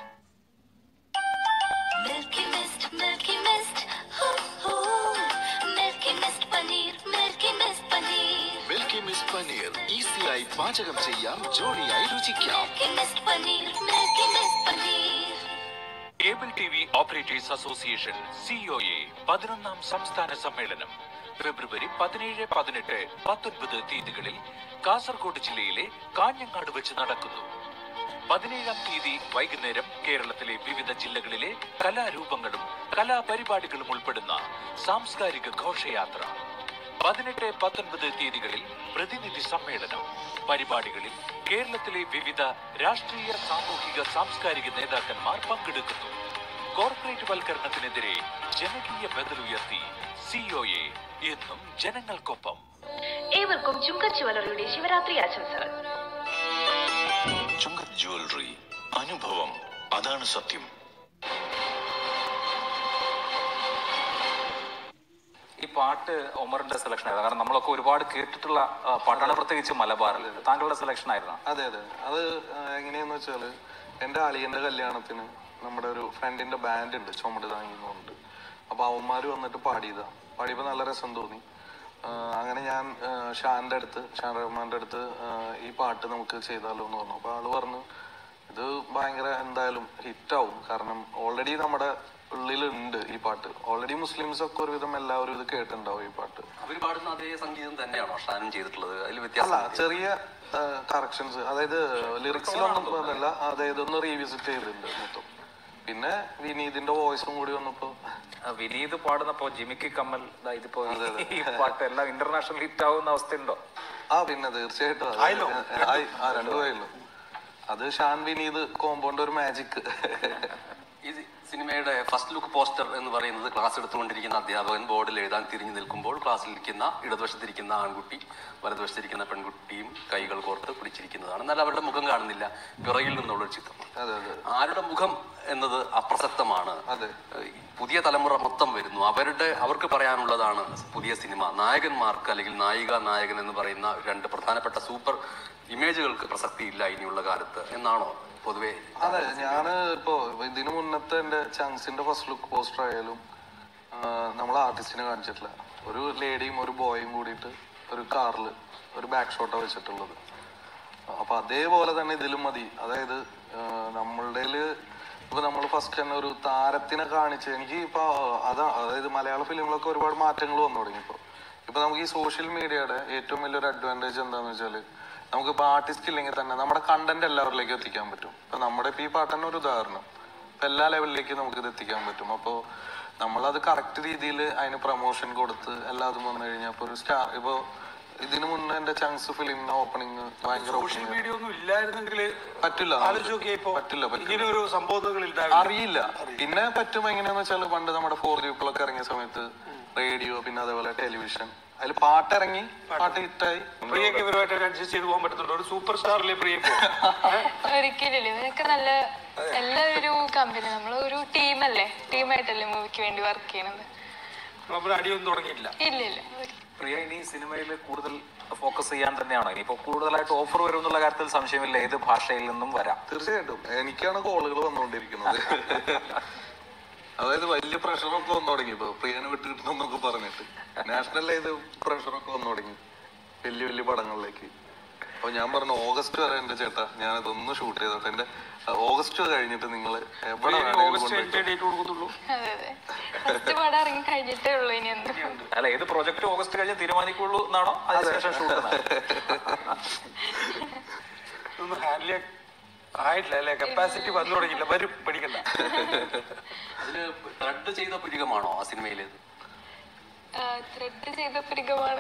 S9: Milky Mist, Milky Mist, oh, oh. Milky Mist Paneer, Milky Mist Paneer.
S8: Milky Mist paneer ഈസിയായി പാചകം ചെയ്യാം ജോഡിയായി രുചിക്കാം
S9: Milky Mist Paneer, Milky Mist Paneer.
S10: Cable T V operators association COA പതിനൊന്നാം സംസ്ഥാന സമ്മേളനം ഫെബ്രുവരി പതിനേഴ് പതിനെട്ട് പത്തൊൻപത് തീയതികളിൽ കാസർഗോഡ് ജില്ലയിലെ കാഞ്ഞങ്ങാട് വെച്ച് നടക്കുന്നു പതിനേഴാം തീയതി വൈകുന്നേരം കേരളത്തിലെ വിവിധ ജില്ലകളിലെ കലാരൂപങ്ങളും കലാപരിപാടികളും ഉൾപ്പെടുന്ന സാംസ്കാരിക ഘോഷയാത്ര പതിനെട്ട് പത്തൊൻപത് തീയതികളിൽ പ്രതിനിധി സമ്മേളനം പരിപാടികളിൽ കേരളത്തിലെ വിവിധ രാഷ്ട്രീയ സാമൂഹിക സാംസ്കാരിക നേതാക്കന്മാർ പങ്കെടുക്കുന്നു കോർപ്പറേറ്റ് വൽക്കരണത്തിനെതിരെ ജനകീയ ബദലുയർത്തി സിഒഎ എന്നും ജനങ്ങൾക്കൊപ്പം
S9: ഏവർക്കും ചുങ്ക ജ്വല്ലറിയുടെ ശിവരാത്രി ആശംസകൾ
S8: ചുങ്കത് ജ്വല്ലറി അനുഭവം അതാണ് സത്യം
S7: പാട്ട് ഒമറിന്റെ സെലക്ഷൻ ആയിരുന്നു കാരണം നമ്മളൊക്കെ ഒരുപാട് കേട്ടിട്ടുള്ള ആ, പാട്ടാണ് പ്രത്യേകിച്ച് മലബാറിൽ താങ്കളുടെ സെലക്ഷൻ ആയിരുന്നു
S4: അതെ അതെ അത് ആ, എങ്ങനെയാന്ന് വെച്ചാല് എൻ്റെ അളിയന്റെ കല്യാണത്തിന് നമ്മുടെ ഒരു ഫ്രണ്ടിന്റെ ബാൻഡ് ഉണ്ട് ചുമട് താങ്ങിന്നുണ്ട് അപ്പൊ അവന്മാര് വന്നിട്ട് പാടിയതാ പാടിയപ്പോ നല്ല രസം തോന്നി ആ, അങ്ങനെ ഞാൻ ആ, ഷാന്റെ അടുത്ത് ഷാൻ റഹ്മാന്റെ അടുത്ത് ആ, ഈ പാട്ട് നമുക്ക് ചെയ്താലോ എന്ന് പറഞ്ഞു അപ്പൊ ആള് പറഞ്ഞു ഇത് ഭയങ്കര എന്തായാലും ഹിറ്റാവും കാരണം ഓൾറെഡി നമ്മുടെ ഉള്ളിലുണ്ട് ഈ പാട്ട് ഓൾറെഡി മുസ്ലിംസ് ഒക്കെ ഒരുവിധം എല്ലാവരും ഇത് കേട്ടിട്ടുണ്ടാവും ഈ പാട്ട്
S3: അവർ പാടുന്ന അതേ സംഗീതം തന്നെയാണോ ഷാനും ചെയ്തിട്ടുള്ളത് അതിൽ
S4: അല്ല
S3: വ്യത്യാസം
S4: ചെറിയ കറക്ഷൻസ് അതായത് ലിറിക്സിലൊന്നും പറഞ്ഞല്ല അതായത് ഒന്ന് റീവിസിറ്റ് ചെയ്തിട്ടുണ്ട് മൊത്തം പിന്നെ വിനീതിന്റെ വോയിസും കൂടി വന്നപ്പോ
S7: ആ, വിനീത് പാടുന്നപ്പോ ജിമിക്ക് കമ്മൽ ദാ ഇതിപ്പോ ഈ പാട്ട് എല്ലാം ഇന്റർനാഷണൽ ഹിറ്റ് ആവുന്ന അവസ്ഥയുണ്ടോ
S4: ആ പിന്നെ തീർച്ചയായിട്ടും അത്
S5: ആയല്ലോ.
S4: ആയി. ആ രണ്ടു ആയല്ലോ അത് ഷാൻ വിനീത് കോമ്പൗണ്ട് ഒരു മാജിക്
S3: ഈ സിനിമയുടെ ഫസ്റ്റ് ലുക്ക് പോസ്റ്റർ എന്ന് പറയുന്നത് ക്ലാസ് എടുത്തുകൊണ്ടിരിക്കുന്ന അധ്യാപകൻ ബോർഡിൽ എഴുതാൻ തിരിഞ്ഞു നിൽക്കുമ്പോൾ ക്ലാസ്സിലിരിക്കുന്ന ഇടതുവശത്തിരിക്കുന്ന ആൺകുട്ടി വലതുവശത്തിരിക്കുന്ന പെൺകുട്ടിയും കൈകൾ കോർത്ത് പിടിച്ചിരിക്കുന്നതാണ് എന്നാൽ അവരുടെ മുഖം കാണുന്നില്ല പിറകിൽ നിന്നുള്ള ഒരു ചിത്രം
S4: അതെ അതെ
S3: ആരുടെ മുഖം എന്നത് അപ്രസക്തമാണ്
S4: അതെ.
S3: ഈ പുതിയ തലമുറ മൊത്തം വരുന്നു അവരുടെ അവർക്ക് പറയാനുള്ളതാണ് പുതിയ സിനിമ നായകന്മാർക്ക് അല്ലെങ്കിൽ നായിക നായകൻ എന്ന് പറയുന്ന രണ്ട് പ്രധാനപ്പെട്ട സൂപ്പർ ഇമേജുകൾക്ക് പ്രസക്തി ഇല്ല ഇനിയുള്ള കാലത്ത് എന്നാണോ പൊതുവെ
S4: അതെ ഞാന് ഇപ്പോ ഇതിനു മുന്നത്തെ എന്റെ ചങ്സിന്റെ ഫസ്റ്റ് ലുക്ക് പോസ്റ്റർ ആയാലും നമ്മൾ ആർട്ടിസ്റ്റിനെ കാണിച്ചിട്ടില്ല ഒരു ലേഡിയും ഒരു ബോയും കൂടിയിട്ട് ഒരു കാറിൽ ഒരു ബാക്ക് ഷോട്ടാണ് വെച്ചിട്ടുള്ളത് അപ്പൊ അതേപോലെ തന്നെ ഇതിലും മതി അതായത് നമ്മളുടെ ഇപ്പൊ നമ്മൾ ഫസ്റ്റ് തന്നെ ഒരു താരത്തിനെ കാണിച്ച് എനിക്ക് ഇപ്പൊ അതാ അതായത് മലയാള ഫിലിമിലൊക്കെ ഒരുപാട് മാറ്റങ്ങൾ വന്നു തുടങ്ങി ഇപ്പൊ ഇപ്പൊ നമുക്ക് ഈ സോഷ്യൽ മീഡിയയുടെ ഏറ്റവും വലിയൊരു അഡ്വാൻറ്റേജ് എന്താന്ന് വെച്ചാല് നമുക്കിപ്പോ ആർട്ടിസ്റ്റ് ഇല്ലെങ്കിൽ തന്നെ നമ്മുടെ കണ്ടന്റ് എല്ലാവരിലേക്കും എത്തിക്കാൻ പറ്റും ഇപ്പൊ നമ്മുടെ ഇപ്പൊ ഈ പാട്ട് തന്നെ ഒരു ഉദാഹരണം ഇപ്പൊ എല്ലാ ലെവലിലേക്കും നമുക്ക് ഇത് എത്തിക്കാൻ പറ്റും അപ്പോ നമ്മളത് കറക്റ്റ് രീതിയിൽ അതിന് പ്രൊമോഷൻ കൊടുത്ത് എല്ലാതും വന്നു കഴിഞ്ഞാൽ ഇപ്പൊ ഒരു സ്റ്റാർ ഇപ്പൊ ഇതിനു മുന്നേ എന്റെ ചങ്സ് ഫിലിമിന് ഓപ്പണിങ് ഭയങ്കര
S5: സോഷ്യൽ
S4: ഓപ്പണിങ്
S5: മീഡിയ ഒന്നും ഇല്ലായിരുന്നെങ്കിൽ
S4: പറ്റില്ല
S5: ആലോചിച്ച് നോക്കിയേ ഇപ്പൊ
S4: പറ്റില്ല പറ്റില്ല
S5: ഇങ്ങനെ ഒരു സംഭവങ്ങൾ
S4: അറിയില്ല പിന്നെ പറ്റും എങ്ങനെയാന്ന് വെച്ചാൽ പണ്ട് നമ്മുടെ ഫോർ ജിപ്പിളൊക്കെ ഇറങ്ങിയ സമയത്ത് റേഡിയോ പിന്നെ അതേപോലെ ടെലിവിഷൻ അതിൽ പാട്ടിറങ്ങി പാട്ട് ഹിറ്റായി
S5: പ്രിയക്ക് ഇവരുമായിട്ട് അഡ്ജസ്റ്റ് ചെയ്ത് പോകാൻ പറ്റുന്നുണ്ടോ ഒരു സൂപ്പർ സ്റ്റാറിലെ പ്രിയക്ക്
S2: ഒരിക്കലില്ല ഇവരൊക്കെ നല്ല എല്ലാവരും കമ്പനി നമ്മൾ ഒരു ടീമല്ലേ ടീമായിട്ടല്ലേ മൂവിക്ക് വേണ്ടി വർക്ക് ചെയ്യണത്
S5: നമ്മൾ അടിയൊന്നും തുടങ്ങിയില്ല
S2: ഇല്ല ഇല്ല
S7: പ്രിയ ഇനി സിനിമയിൽ കൂടുതൽ ഫോക്കസ് ചെയ്യാൻ തന്നെയാണോ ഇനിയിപ്പോ കൂടുതലായിട്ട് ഓഫർ വരും എന്നുള്ള കാര്യത്തിൽ സംശയമില്ല ഏത് ഭാഷയിൽ നിന്നും വരാം
S4: തീർച്ചയായിട്ടും എനിക്കാണ് കോളുകൾ വന്നുകൊണ്ടിരിക്കുന്നത് അതായത് വലിയ പ്രഷറൊക്കെ വന്നു തുടങ്ങി ഇപ്പൊ പ്രിയനെ വിട്ട് കിട്ടണമെന്നൊക്കെ പറഞ്ഞിട്ട് നാഷണൽ ഇത് പ്രഷറൊക്കെ വന്നു തുടങ്ങി വലിയ വലിയ പടങ്ങളിലേക്ക് അപ്പൊ ഞാൻ പറഞ്ഞു ഓഗസ്റ്റ് വരെ എന്റെ ചേട്ടാ ഞാൻ ഇതൊന്ന് ഷൂട്ട് ചെയ്തോട്ടെ എന്റെ അഹ് ഓഗസ്റ്റ് കഴിഞ്ഞിട്ട് നിങ്ങൾ എവിടെ വേണമെങ്കിലും
S5: ഓഗസ്റ്റ്
S4: കൊണ്ടുപോയി
S5: ഡേറ്റ് കൊടുക്കുന്നുള്ളൂ
S2: അതെ അതെ ഫസ്റ്റ് പടം ഇറങ്ങി കഴിഞ്ഞിട്ടേ ഉള്ളൂ ഇനി എന്ത്
S7: അല്ല ഏത് പ്രൊജക്ട് ഓഗസ്റ്റ് കഴിഞ്ഞ് തീരുമാനിക്കുള്ളൂ എന്നാണോ അതിനുശേഷം ഷൂട്ട്
S5: ഒന്നും ഹാൻഡിൽ ആയിട്ടില്ല അല്ലെ കപ്പാസിറ്റി വന്നു തുടങ്ങിയില്ല വരും പഠിക്കണ്ട
S3: അതില് ത്രെഡ് ചെയ്ത പുരികമാണോ ആ സിനിമയിലേത്
S2: ത്രെഡ് ചെയ്ത പിരികമാണ്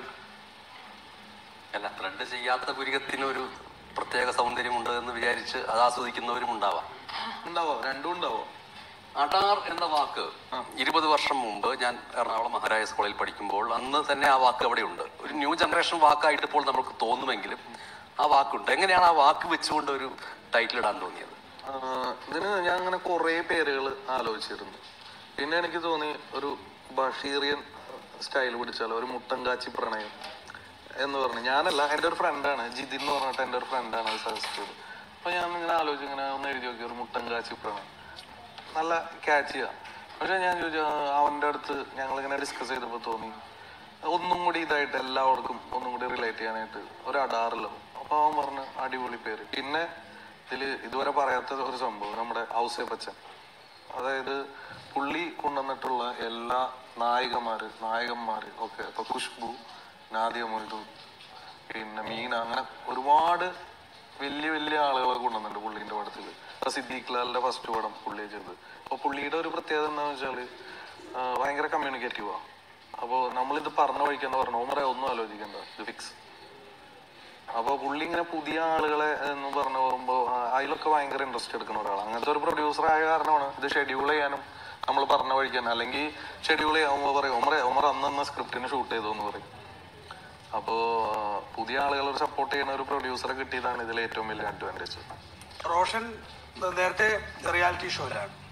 S3: അല്ല ത്രെഡ് ചെയ്യാത്ത പുരികത്തിന് ഒരു പ്രത്യേക സൗന്ദര്യമുണ്ട് എന്ന് വിചാരിച്ച് അത് ആസ്വദിക്കുന്നവരും ഉണ്ടാവാം
S4: ഉണ്ടാവോ രണ്ടും ഉണ്ടാവോ
S3: അടാർ എന്ന വാക്ക് ഇരുപത് വർഷം മുമ്പ് ഞാൻ എറണാകുളം മഹാരാജാസ് കോളേജിൽ പഠിക്കുമ്പോൾ അന്ന് തന്നെ ആ വാക്ക് അവിടെ ഉണ്ട് ഒരു ന്യൂ ജനറേഷൻ വാക്കായിട്ട് ഇപ്പോൾ നമുക്ക് തോന്നുമെങ്കിലും ആ വാക്കുണ്ട് എങ്ങനെയാണ് ആ വാക്ക് വെച്ചുകൊണ്ട് ഒരു ടൈറ്റിൽ ഇടാൻ തോന്നിയത്
S4: ആഹ് ഇതിന് ഞാൻ അങ്ങനെ കുറേ പേരുകൾ ആലോചിച്ചിരുന്നു പിന്നെ എനിക്ക് തോന്നി ഒരു ബഷീറിയൻ സ്റ്റൈൽ പിടിച്ചാലോ ഒരു മുട്ടൻകാച്ചി പ്രണയം എന്ന് പറഞ്ഞു ഞാനല്ല എൻ്റെ ഒരു ഫ്രണ്ടാണ് ജിതിൻ എന്ന് പറഞ്ഞിട്ട് എൻ്റെ ഒരു ഫ്രണ്ടാണ് അത് സജസ്റ്റ് ചെയ്തത് അപ്പൊ ഞാൻ ഇങ്ങനെ ആലോചിച്ച് ഇങ്ങനെ ഒന്ന് എഴുതി നോക്കി ഒരു മുട്ടൻകാച്ചി പ്രണയം നല്ല ക്യാച്ചിയാ പക്ഷെ ഞാൻ ചോദിച്ചു ആ, അവൻ്റെ അടുത്ത് ഞങ്ങളിങ്ങനെ ഡിസ്കസ് ചെയ്തപ്പോൾ തോന്നി ഒന്നും കൂടി ഇതായിട്ട് എല്ലാവർക്കും ഒന്നും കൂടി റിലേറ്റ് ചെയ്യാനായിട്ട് ഒരു അടാറല്ലോ അപ്പൊ അവൻ പറഞ്ഞു അടിപൊളി പേര് പിന്നെ ഇതില് ഇതുവരെ പറയാത്ത ഒരു സംഭവം നമ്മുടെ ഔസേ ബച്ചൻ അതായത് പുള്ളി കൊണ്ടുവന്നിട്ടുള്ള എല്ലാ നായികമാര് നായകന്മാര് ഒക്കെ ഇപ്പൊ ഖുഷ്ബു നാദിയ മൊയ്തു പിന്നെ മീന അങ്ങനെ ഒരുപാട് വലിയ വലിയ ആളുകളെ കൊണ്ടുവന്നിട്ടുണ്ട് പുള്ളീന്റെ പടത്തിൽ ഇപ്പൊ സിദ്ദീഖ് ലാലിന്റെ ഫസ്റ്റ് പടം പുള്ളി ചെയ്തത് അപ്പൊ പുള്ളിയുടെ ഒരു പ്രത്യേകത എന്താണെന്ന് വെച്ചാല് ആ, ഭയങ്കര കമ്മ്യൂണിക്കേറ്റീവാ അപ്പോൾ നമ്മളിത് പറഞ്ഞ വഴിക്കെന്ന് പറഞ്ഞു ഓമറെ ഒന്നും ആലോചിക്കണ്ട ഇത് ഫിക്സ് അപ്പൊ പുള്ളി ഇങ്ങനെ പുതിയ ആളുകളെ എന്ന് പറഞ്ഞു പോകുമ്പോ ആ, അതിലൊക്കെ ഭയങ്കര ഇൻട്രസ്റ്റ് എടുക്കുന്ന ഒരാളാണ് അങ്ങനത്തെ ഒരു പ്രൊഡ്യൂസർ ആയ കാരണമാണ് ഇത് ഷെഡ്യൂൾ ചെയ്യാനും നമ്മൾ പറഞ്ഞ വഴിക്ക് തന്നെ അല്ലെങ്കിൽ ഷെഡ്യൂൾ ചെയ്യാകുമ്പോൾ പറയും ഒമറെ ഒമർ അന്ന് സ്ക്രിപ്റ്റിന് ഷൂട്ട് ചെയ്തു എന്ന് പറയും അപ്പോ ആ, പുതിയ ആളുകളെ സപ്പോർട്ട് ചെയ്യുന്ന ഒരു പ്രൊഡ്യൂസറെ കിട്ടിയതാണ് ഇതിൽ ഏറ്റവും വലിയ അഡ്വാൻറ്റേജ്
S5: റോഷൻ നേരത്തെ റിയാലിറ്റി ഷോയിലാണ്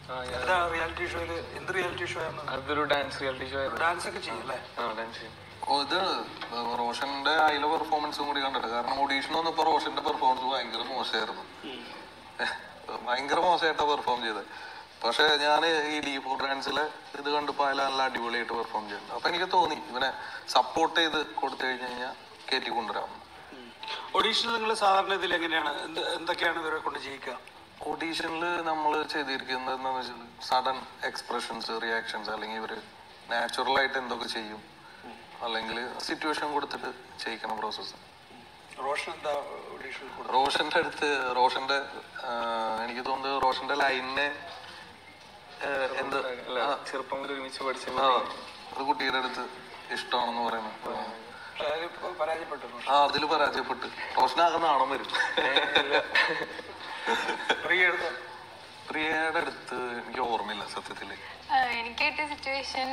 S5: ഏതാ റിയാലിറ്റി ഷോയില് എന്ത് റിയാലിറ്റി ഷോ ആണ്
S6: അതൊരു ഡാൻസ് റിയാലിറ്റി ഷോ ആയിരുന്നു
S5: ഡാൻസ് ഒക്കെ ചെയ്യും അല്ലേ
S6: ആ ഡാൻസ് ചെയ്യും
S4: ഓ ഇത് റോഷന്റെ അതിലെ പെർഫോമൻസും കൂടി കണ്ടിട്ട് കാരണം ഓഡീഷൻ വന്നപ്പോ റോഷന്റെ പെർഫോമൻസ് ഭയങ്കര മോശമായിരുന്നു ഭയങ്കര മോശമായിട്ടാ പെർഫോം ചെയ്തത് പക്ഷെ ഞാൻ ഈ ഡി ഫോർ ഡാൻസിലെ ഇത് കണ്ടപ്പോ അതിൽ നല്ല അടിപൊളിയായിട്ട് പെർഫോം ചെയ്യുന്നുണ്ട് അപ്പൊ എനിക്ക് തോന്നി ഇവനെ സപ്പോർട്ട് ചെയ്ത് കൊടുത്തു കഴിഞ്ഞു കഴിഞ്ഞാൽ കയറ്റി കൊണ്ടുവരാം
S5: ഒഡീഷൻ നിങ്ങൾ സാധാരണ ഇതിൽ എങ്ങനെയാണ് എന്ത് എന്തൊക്കെയാണ് ഇവരെ കൊണ്ട് ചെയ്യിക്കുക
S4: ഓഡീഷനിൽ നമ്മൾ ചെയ്തിരിക്കുന്നത് എന്താണെന്ന് വെച്ചാൽ സഡൻ എക്സ്പ്രഷൻസ് റിയാക്ഷൻസ് അല്ലെങ്കിൽ ഇവര് നാച്ചുറൽ ആയിട്ട് എന്തൊക്കെ ചെയ്യും അല്ലെങ്കിൽ സിറ്റുവേഷൻ കൊടുത്തിട്ട് ചെയ്യിക്കണ പ്രോസസ്സ്
S5: റോഷൻ എന്താ ഒഡീഷൻ
S4: റോഷന്റെ അടുത്ത് റോഷന്റെ ആ, എനിക്ക് തോന്നുന്നത് റോഷന്റെ ലൈനിനെ എന്ത്
S6: അല്ല ചെറുപ്പം മുതൽ ഒരുമിച്ച് പഠിച്ച
S4: ആ ഒരു കുട്ടിയുടെ അടുത്ത് ഇഷ്ടമാണെന്ന് പറയുന്നത്
S5: പരാജയപ്പെട്ടു
S4: ആ അതില് പരാജയപ്പെട്ട് റോഷനാകെ നാണം വരും
S5: പ്രിയ എടുത്ത
S4: പ്രിയയുടെ അടുത്ത് എനിക്ക് ഓർമ്മയില്ല സത്യത്തില്
S2: ആഹ് എനിക്ക് കിട്ടിയ സിറ്റുവേഷൻ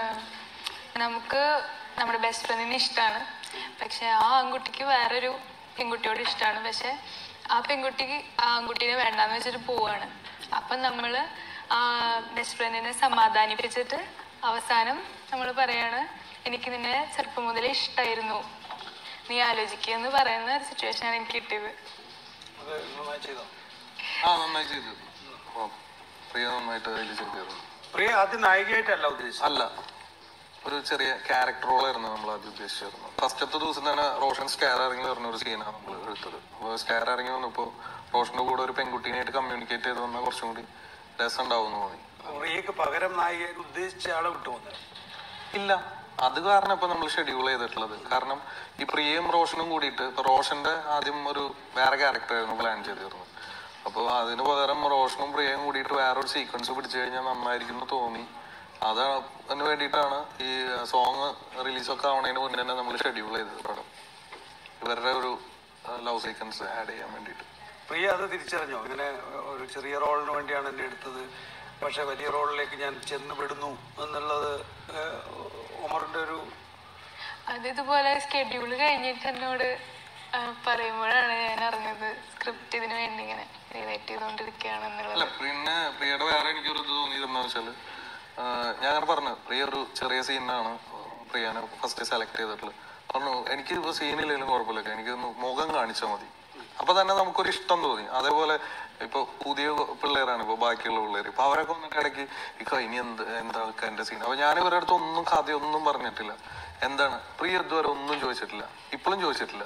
S2: നമുക്ക് നമ്മുടെ ബെസ്റ്റ് ഫ്രണ്ടിനെ ഇഷ്ടമാണ് പക്ഷെ ആ ആൺകുട്ടിക്ക് വേറൊരു പെൺകുട്ടിയോട് ഇഷ്ടമാണ് പക്ഷെ ആ പെൺകുട്ടിക്ക് ആ ആൺകുട്ടീനെ വേണ്ടാന്ന് വെച്ചിട്ട് പോവാണ് അപ്പം നമ്മൾ ആ ബെസ്റ്റ് ഫ്രണ്ടിനെ സമാധാനിപ്പിച്ചിട്ട് അവസാനം നമ്മൾ പറയാണ് എനിക്ക് നിന്നെ ചെറുപ്പം മുതലേ ഇഷ്ടമായിരുന്നു നീ ആലോചിക്കുക എന്ന് പറയുന്ന ഒരു സിറ്റുവേഷനാണ് എനിക്ക് കിട്ടിയത്
S5: അത് നന്നായി ചെയ്തോ
S4: ആ നന്നായി ചെയ്തു ഓ, പ്രിയ നന്നായിട്ട് അതിൽ ചെയ്തത്
S5: പ്രിയ ആദ്യം നായികയായിട്ടല്ല ഉദ്ദേശിച്ചത്
S4: അല്ല ഒരു ചെറിയ ക്യാരക്ടർ റോളായിരുന്നു നമ്മൾ ആദ്യം ഉദ്ദേശിച്ചിരുന്നത് ഫസ്റ്റത്തെ ദിവസം തന്നെ റോഷൻ സ്കാർ ഇറങ്ങി പറഞ്ഞ ഒരു സീനാണ് നമ്മൾ എടുത്തത് അപ്പോൾ സ്കാർ ഇറങ്ങി വന്നപ്പോൾ റോഷന്റെ കൂടെ ഒരു പെൺകുട്ടീനായിട്ട് കമ്മ്യൂണിക്കേറ്റ് ചെയ്ത് വന്നാൽ കുറച്ചും കൂടി രസം ഉണ്ടാവും എന്ന് തോന്നി
S5: പ്രിയക്ക് പകരം നായിക ഉദ്ദേശിച്ച ആളെ വിട്ടു വന്നത്
S4: ഇല്ല അത് കാരണം ഇപ്പൊ നമ്മൾ ഷെഡ്യൂൾ ചെയ്തിട്ടുള്ളത് കാരണം ഈ പ്രിയയും റോഷനും കൂടിയിട്ട് ഇപ്പൊ റോഷന്റെ ആദ്യം ഒരു വേറെ ക്യാരക്ടർ ആയിരുന്നു പ്ലാൻ ചെയ്തിരുന്നത് അപ്പോൾ അതിന് പകരം റോഷനും പ്രിയയും കൂടിയിട്ട് വേറൊരു സീക്വൻസ് പിടിച്ചു കഴിഞ്ഞാൽ നന്നായിരിക്കും എന്ന് തോന്നി അതാണ് അതിന് വേണ്ടിയിട്ടാണ് ഈ സോങ് റിലീസൊക്കെ ആവണതിന് മുന്നേ തന്നെ നമ്മൾ ഷെഡ്യൂൾ ചെയ്തത് പടം ഇവരുടെ ഒരു ലവ് സീക്വൻസ് ആഡ് ചെയ്യാൻ വേണ്ടിയിട്ട്
S5: പ്രിയ അത് തിരിച്ചറിഞ്ഞോ ഇങ്ങനെ ഒരു ചെറിയ റോളിന് വേണ്ടിയാണ് എന്നെ എടുത്തത് പക്ഷെ വലിയ റോളിലേക്ക് ഞാൻ ചെന്ന് വിടുന്നു എന്നുള്ളത് ഏഹ്, ഉമറിന്റെ ഒരു
S2: അത് ഇതുപോലെ സ്കെഡ്യൂൾ കഴിഞ്ഞിട്ട് എന്നോട് ആ, പറയുമ്പോഴാണ് ഞാൻ അറിഞ്ഞത് സ്ക്രിപ്റ്റ് ഇതിനു വേണ്ടി ഇങ്ങനെ റീറൈറ്റ് ചെയ്തുകൊണ്ടിരിക്കുകയാണെന്നുള്ളത്
S4: അല്ല പിന്നെ പ്രിയയുടെ വേറെ എനിക്കൊരു ഇത് തോന്നിയതെന്ന് വെച്ചാല് ആഹ് ഞാൻ അങ്ങനെ പറഞ്ഞു പ്രിയ ഒരു ചെറിയ സീനാണ് പ്രിയനെ ഫസ്റ്റ് സെലക്ട് ചെയ്തിട്ടുള്ളത് പറഞ്ഞു എനിക്ക് ഇപ്പൊ സീനില്ലെങ്കിലും കുഴപ്പമില്ല എനിക്ക് ഒന്ന് മുഖം കാണിച്ചാൽ മതി അപ്പൊ തന്നെ നമുക്കൊരു ഇഷ്ടം തോന്നി അതേപോലെ ഇപ്പൊ പുതിയ പിള്ളേരാണ് ഇപ്പൊ ബാക്കിയുള്ള പിള്ളേർ ഇപ്പൊ അവരൊക്കെ വന്നിട്ട് ഇടയ്ക്ക് ഇപ്പൊ ഇനി എന്ത് എന്താ എന്റെ സീൻ അപ്പൊ ഞാൻ ഇവരുടെ അടുത്ത് ഒന്നും കഥയൊന്നും പറഞ്ഞിട്ടില്ല എന്താണ് പ്രിയ ഇതുവരെ ഒന്നും ചോദിച്ചിട്ടില്ല ഇപ്പോഴും ചോദിച്ചിട്ടില്ല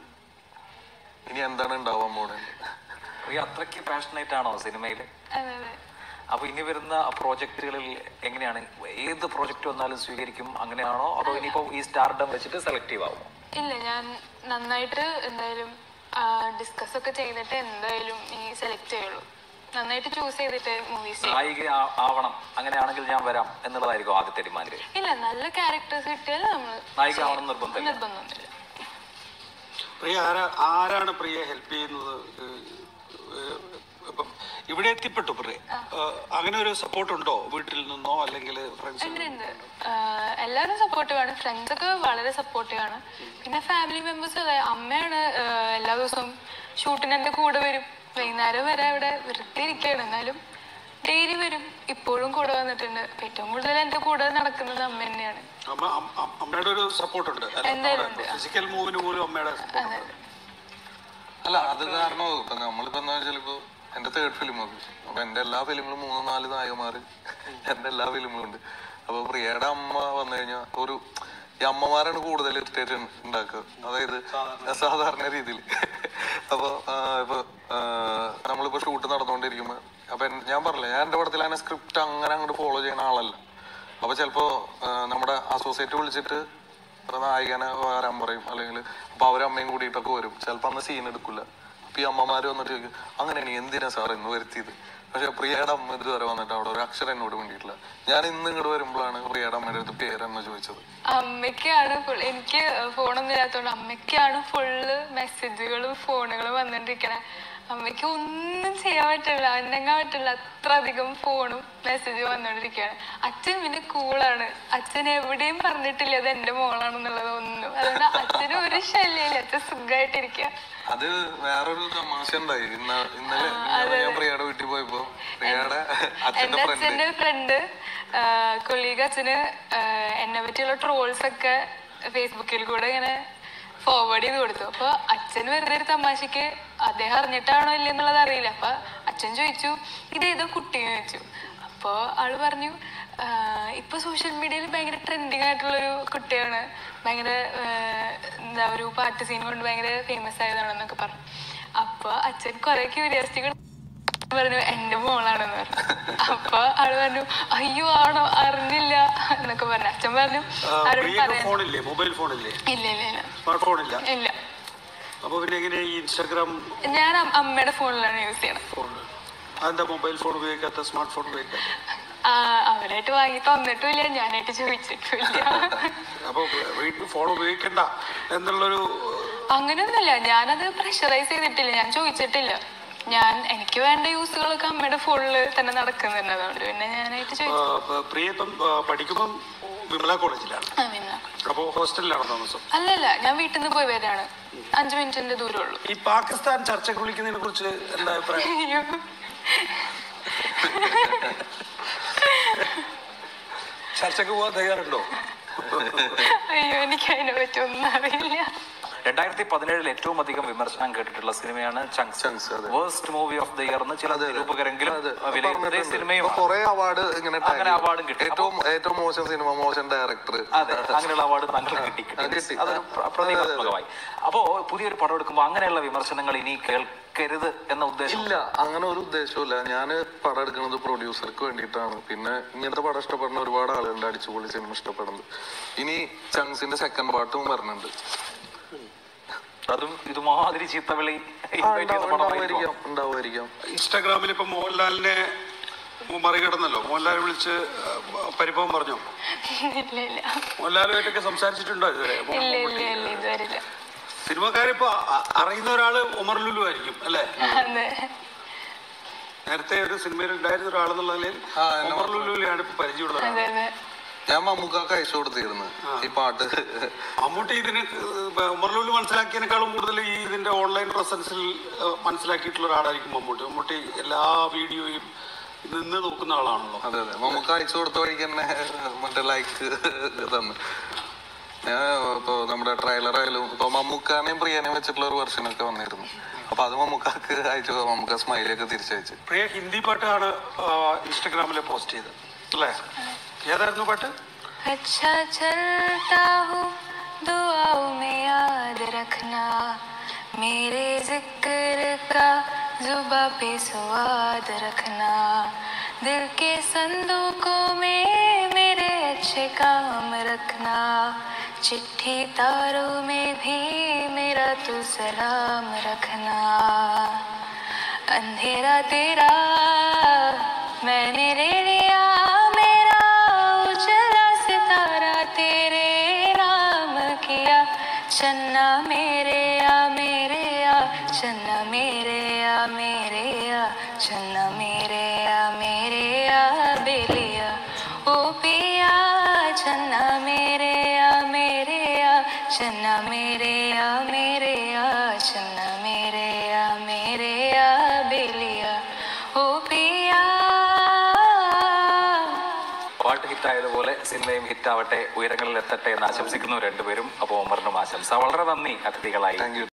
S4: ഇനി എന്താണ് ഉണ്ടാവാൻ പോണേ
S7: പ്രിയ അത്രയ്ക്ക് പാഷനേറ്റ് ആണോ സിനിമയിൽ
S2: അതെ അതെ
S7: അപ്പൊ ഇനി വരുന്ന പ്രോജക്റ്റുകളിൽ എങ്ങനെയാണ് ഏത് പ്രോജക്റ്റ് വന്നാലും സ്വീകരിക്കും അങ്ങനെയാണോ അതോ ഇനിയിപ്പോ ഈ സ്റ്റാർഡം വെച്ചിട്ട് സെലക്റ്റീവ് ആവുമോ
S2: ഇല്ല ഞാൻ നന്നായിട്ട് എന്തായാലും ഡിസ്കസ് ഒക്കെ ചെയ്തിട്ട് എന്തായാലും ഈ സെലക്ട് ചെയ്യുള്ളൂ നന്നായിട്ട് ചൂസ് ചെയ്തിട്ട് മൂവീസ് ചെയ്യും
S7: നായിക ആ- ആവണം അങ്ങനെയാണെങ്കിൽ ഞാൻ വരാം എന്നുള്ളതായിരിക്കും ആദ്യത്തെ ഡിമാൻഡ്
S2: ഇല്ല നല്ല ക്യാരക്ടേഴ്സ് കിട്ടിയാൽ നമ്മൾ
S7: നായിക ആവണം നിർബന്ധമില്ല
S2: നിർബന്ധമൊന്നുമില്ല
S5: പ്രിയ ആരാ ആരാണ് പ്രിയ ഹെൽപ്പ് ചെയ്യുന്നത് ഏഹ്, ഏഹ്, ഇപ്പം ഇവിടെ എത്തിപ്പെട്ടു പ്രിയ ഏഹ്, അങ്ങനെ ഒരു സപ്പോർട്ട് ഉണ്ടോ വീട്ടിൽ നിന്നോ അല്ലെങ്കിൽ ഫ്രണ്ട്സ്
S2: ഉണ്ട് ഉണ്ട് ആഹ് എല്ലാവരും സപ്പോർട്ടീവാണ് ഫ്രണ്ട്സ് ഒക്കെ വളരെ സപ്പോർട്ടീവാണ് പിന്നെ ഫാമിലി മെമ്പേഴ്സ് അതെ അമ്മയാണ് ആഹ് എല്ലാ ദിവസവും ഷൂട്ടിന് എൻ്റെ കൂടെ വരും വൈകുന്നേരം വരെ ഇവിടെ വെറുതെ ഇരിക്കുകയാണ് എന്നാലും ഡെയിലി വരും ഇപ്പോഴും കൂടെ വന്നിട്ടുണ്ട് അപ്പൊ ഏറ്റവും കൂടുതൽ എൻ്റെ കൂടെ നടക്കുന്നത് അമ്മ തന്നെയാണ്
S5: അമ്മ അമ്മ- അമ്മ- അമ്മയുടെ ഒരു സപ്പോർട്ട് ഉണ്ട്
S2: എന്തായാലും ഉണ്ട്.
S5: ഫിസിക്കൽ മൂവിന് പോലും അമ്മയുടെ support ഉണ്ട്.
S4: അല്ല അത് കാരണം ഇപ്പൊ നമ്മളിപ്പോ എന്താ വെച്ചാൽ ഇപ്പൊ എന്റെ തേർഡ് ഫിലിം അത് അപ്പൊ എന്റെ എല്ലാ ഫിലിമിലും മൂന്ന് നാല് നായകന്മാര് എന്റെ എല്ലാ ഫിലിമിലും ഉണ്ട് അപ്പൊ പ്രിയയുടെ അമ്മ വന്നു കഴിഞ്ഞാൽ ഒരു ഈ അമ്മമാരാണ് കൂടുതൽ ഇറിറ്റേഷൻ ഉണ്ടാക്കുക അതായത് സാധാരണ രീതിയിൽ അപ്പൊ ആ, ഇപ്പൊ ആ, നമ്മളിപ്പോ ഷൂട്ട് നടന്നുകൊണ്ടിരിക്കുമ്പോ അപ്പൊ എൻ- ഞാൻ പറഞ്ഞില്ല ഞാൻ എന്റെ പടത്തിൽ അങ്ങനെ സ്ക്രിപ്റ്റ് അങ്ങനെ അങ്ങോട്ട് ഫോളോ ചെയ്യുന്ന ആളല്ല അപ്പൊ ചിലപ്പോ ആ, നമ്മുടെ അസോസിയേറ്റ് വിളിച്ചിട്ട് ഇപ്പൊ നായികനെ വരാൻ പറയും അല്ലെങ്കിൽ അപ്പൊ അവരമ്മയും കൂടിയിട്ടൊക്കെ വരും ചിലപ്പോ അന്ന് സീൻ എടുക്കില്ല അപ്പൊ ഈ അമ്മമാര് വന്നിട്ട് ചോദിക്കും അങ്ങനെയാണ് എന്തിനാ സാർ ഇന്ന് വരുത്തിയത് പക്ഷെ പ്രിയയുടെ അമ്മ ഇതുവരെ വന്നിട്ട് അവിടെ ഒരു അക്ഷരം എന്നോട് വേണ്ടിയിട്ടില്ല ഞാൻ ഇന്ന് ഇങ്ങോട്ട് വരുമ്പോഴാണ് പ്രിയയുടെ അമ്മയുടെ അടുത്ത് പേരെന്ന് ചോദിച്ചത്
S2: അമ്മയ്ക്കാണ് ഫുൾ എനിക്ക് ഫോണൊന്നും ഇല്ലാത്തതുകൊണ്ട് അമ്മയ്ക്കാണ് ഫുള്ള് മെസ്സേജുകളും ഫോണുകളും വന്നുകൊണ്ടിരിക്കണേ അമ്മയ്ക്ക് ഒന്നും ചെയ്യാൻ പറ്റില്ല അനങ്ങാൻ പറ്റില്ല അത്ര അധികം ഫോണും മെസ്സേജും വന്നുകൊണ്ടിരിക്കുകയാണ് അച്ഛൻ പിന്നെ കൂളാണ് അച്ഛൻ എവിടെയും പറഞ്ഞിട്ടില്ല അത് എന്റെ മോളാണെന്നുള്ളത് ഒന്നും അതുകൊണ്ട് അച്ഛനും ഒരു ശല്യമില്ല അച്ഛൻ സുഖമായിട്ടിരിക്കുക
S4: അത് വേറൊരു തമാശ ഉണ്ടായി ഇന്ന ഇന്നലെ ഇന്നലെ ഞാൻ പ്രിയയുടെ വീട്ടിൽ പോയപ്പോ പ്രിയയുടെ അച്ഛന്റെ
S2: എന്റെ
S4: ഫ്രണ്ട്
S2: അച്ഛന്റെ ഫ്രണ്ട് കൊളീഗ് അച്ഛന് ആ, എന്നെ പറ്റിയുള്ള ട്രോൾസ് ഒക്കെ ഫേസ്ബുക്കിൽ കൂടെ ഇങ്ങനെ ഫോർവേഡ് ചെയ്ത് കൊടുത്തു അപ്പൊ അച്ഛൻ വെറുതെ ഒരു തമാശക്ക് അദ്ദേഹം അറിഞ്ഞിട്ടാണോ ഇല്ല എന്നുള്ളത് അറിയില്ല അപ്പൊ അച്ഛൻ ചോദിച്ചു ഇത് ഏതോ കുട്ടിയെന്ന് ചോദിച്ചു അപ്പൊ ആള് പറഞ്ഞു "ആ, ഇപ്പൊ സോഷ്യൽ മീഡിയയിൽ ഭയങ്കര ട്രെൻഡിങ് ആയിട്ടുള്ള ഒരു കുട്ടിയാണ് ഭയങ്കര ആ, എന്താ ഒരു പാട്ട് സീൻ കൊണ്ട് ഭയങ്കര ഫേമസ് ആയതാണെന്നൊക്കെ പറഞ്ഞു അപ്പൊ അച്ഛൻ കുറെ ക്യൂരിയോസിറ്റികൾ പറഞ്ഞു എന്റെ മോളാണെന്ന് പറഞ്ഞു അപ്പൊ ആള് പറഞ്ഞു അയ്യോ ആണോ അറിഞ്ഞില്ല എന്നൊക്കെ പറഞ്ഞു അച്ഛൻ പറഞ്ഞു ആരോടും
S5: പ്രിയക്ക്
S2: പറയാൻ
S5: ഫോണില്ലേ മൊബൈൽ ഫോണില്ലേ
S2: ഇല്ല ഇല്ല ഇല്ല
S5: സ്മാർട്ട് ഫോണില്ല
S2: ഇല്ല
S5: അപ്പൊ പിന്നെ എങ്ങനെ ഈ ഇൻസ്റ്റാഗ്രാം
S2: ഞാൻ അം- അമ്മയുടെ ഫോണിലാണ് യൂസ് ചെയ്യണത്
S5: ഫോൺ അതെന്താ മൊബൈൽ ഫോൺ ഉപയോഗിക്കാത്ത സ്മാർട്ട് ഫോൺ ഉപയോഗിക്കാത്ത
S2: ആ, അവരായിട്ട് വാങ്ങി തന്നിട്ടുമില്ല ഞാനായിട്ട് ചോദിച്ചിട്ടുമില്ല
S5: അപ്പൊ വീട്ടിൽ ഫോൺ ഉപയോഗിക്കണ്ട എന്നുള്ളൊരു
S2: അങ്ങനെയൊന്നുമില്ല ഞാനത് പ്രഷറൈസ് ചെയ്തിട്ടില്ല ഞാൻ ചോദിച്ചിട്ടില്ല ഞാൻ എനിക്ക് വേണ്ട യൂസുകളൊക്കെ അമ്മയുടെ ഫോണിൽ തന്നെ നടക്കുന്നുണ്ട് അതുകൊണ്ട് പിന്നെ ഞാനായിട്ട്
S5: ആ,
S2: ചോദിച്ചു
S5: പ- പ്രിയ ഇപ്പം ആ, പഠിക്കുമ്പം വിമല കോളേജിലാണ്
S2: ആ, പിന്നെ
S5: അപ്പോൾ ഹോസ്റ്റലിലാണ് താമസം
S2: അല്ലല്ല ഞാൻ വീട്ടിൽ നിന്ന് പോയി വരാണ് അഞ്ചു മിനിറ്റിന്റെ ദൂരമുള്ളൂ
S5: ഈ പാകിസ്ഥാൻ ചർച്ചയ്ക്ക് വിളിക്കുന്നതിനെ കുറിച്ച് എന്താ അഭിപ്രായം
S2: അയ്യോ
S5: ചർച്ചയ്ക്ക് പോകാൻ തയ്യാറുണ്ടോ
S2: അയ്യോ എനിക്ക് അതിനെ പറ്റി ഒന്നും അറിയില്ല
S7: രണ്ടായിരത്തി പതിനേഴിൽ ഏറ്റവും അധികം വിമർശനം കേട്ടിട്ടുള്ള സിനിമയാണ് Chunks worst movie of the year എന്ന് ചില നിരൂപകരെങ്കിലും വിലയിരുത്തിയ സിനിമയും
S4: ഇപ്പൊ കുറെ അവാർഡ് ഇങ്ങനെ tag
S7: അങ്ങനെ
S4: ചെയ്തു.
S7: അവാർഡും കിട്ടി
S4: ഏറ്റവും ഏറ്റവും മോശം സിനിമ മോശം ഡയറക്ടർ
S7: അതെ അങ്ങനെയുള്ള അവാർഡ് താങ്കൾ കിട്ടി കിട്ടി. അതൊരു പ്ര- പ്രതീകാത്മകമായി അപ്പോ പുതിയൊരു പടം എടുക്കുമ്പോൾ അങ്ങനെയുള്ള വിമർശനങ്ങൾ ഇനി കേൾക്കരുത് എന്ന ഉദ്ദേശം
S4: ഇല്ല അങ്ങനെ ഒരു ഉദ്ദേശമില്ല ഞാൻ പടം എടുക്കുന്നത് പ്രൊഡ്യൂസർക്ക് വേണ്ടിയിട്ടാണ് പിന്നെ ഇങ്ങനത്തെ പടം ഇഷ്ടപ്പെടുന്ന ഒരുപാട് ആളുകളുണ്ട് അടിച്ചുപൊളി സിനിമ ഇഷ്ടപ്പെടുന്നത് ഇനി ചങ്സിന്റെ സെക്കൻഡ് പാർട്ടും വരുന്നുണ്ട്
S7: അതും ഇതുമാതിരി ചീത്തവിളി
S4: ആ,
S7: invite ചെയ്ത
S4: ഉണ്ടാവും-
S7: പടമായിരിക്കുമോ?
S4: ഉണ്ടാവുമായിരിക്കാം ഉണ്ടാവുമായിരിക്കാം
S5: ഇൻസ്റ്റാഗ്രാമിൽ ഇപ്പൊ മോഹൻലാലിനെ മറികടന്നല്ലോ മോഹൻലാൽ വിളിച്ച് ആ, പരിഭവം പറഞ്ഞോ
S2: ഇല്ല ഇല്ല
S5: മോഹൻലാലുമായിട്ടൊക്കെ സംസാരിച്ചിട്ടുണ്ടോ ഇതുവരെ
S2: ഇല്ല ഇല്ല ഇല്ല ഇതുവരെ ഇല്ല
S5: സിനിമക്കാരിപ്പോ അ- അറിയുന്ന ഒരാള് ഉമർ ലുലു ആയിരിക്കും അല്ലെ
S2: അതെ
S5: നേരത്തെ ഒരു സിനിമയിൽ ഉണ്ടായിരുന്ന ഒരാളെന്നുള്ള നിലയിൽ ഉമർ ലുലുവിനെയാണ് ഇപ്പൊ പരിചയമുള്ളത്
S2: അതെ അതെ
S4: ഞാൻ മമ്മൂക്കാക്ക് അയച്ചു കൊടുത്തിരുന്നു ഈ പാട്ട്
S5: മമ്മൂട്ടി ഇതിന് ഉമർ ലുലു മനസ്സിലാക്കിയതിനേക്കാളും കൂടുതൽ ഈ ഇതിന്റെ ഓൺലൈൻ പ്രസൻസിൽ ഏഹ്, മനസ്സിലാക്കിയിട്ടുള്ള ഒരാളായിരിക്കും മമ്മൂട്ടി മമ്മൂട്ടി എല്ലാ വീഡിയോയും നിന്ന് നോക്കുന്ന ആളാണല്ലോ
S4: അതെ അതെ മമ്മൂക്ക അയച്ചു കൊടുത്ത വഴിക്ക് തന്നെ മറ്റേ ലൈക്ക് തന്നു ഞാൻ ഇപ്പൊ നമ്മുടെ ട്രെയിലർ ആയാലും ഇപ്പൊ മമ്മൂക്കാനെയും പ്രിയനെയും വെച്ചിട്ടുള്ള ഒരു വെർഷൻ ഒക്കെ വന്നിരുന്നു അപ്പൊ അത് മമ്മൂക്കാക്ക് അയച്ചു മമ്മൂക്ക സ്മൈലൊക്കെ തിരിച്ചയച്ചു
S5: പ്രിയ ഹിന്ദി പാട്ടാണ് ഇൻസ്റ്റഗ്രാമിൽ പോസ്റ്റ് ചെയ്തത് അല്ലേ ഏതായിരുന്നു പാട്ട്
S2: अच्छा चलता हूँ दुआओं में याद रखना मेरे जिक्र का जुबा पे स्वाद रखना दिल के संदूकों में मेरे अच्छे काम रखना चिट्ठी तारों में भी मेरा तू सलाम रखना अंधेरा तेरा मैंने ले लिया मेरा उजला सितारा तेरे नाम किया चन्ना मेरे आ मेरे आ चन्ना मेरे आ मेरे आ चन्ना मेरे आ मेरे आ बेलिया ओ पिया चन्ना मेरे आ मेरे आ चन्ना मेरे आ मेरे आ चन्ना मेरे आ मेरे आ बेलिया ओ पिया
S7: പാട്ട് ഹിറ്റായതുപോലെ സിനിമയും ഹിറ്റാവട്ടെ ഉയരങ്ങളിൽ എത്തട്ടെ എന്ന് ആശംസിക്കുന്നു രണ്ടുപേരും അപ്പോൾ ഉമറിനും ആശംസ വളരെ നന്ദി അതിഥികളായി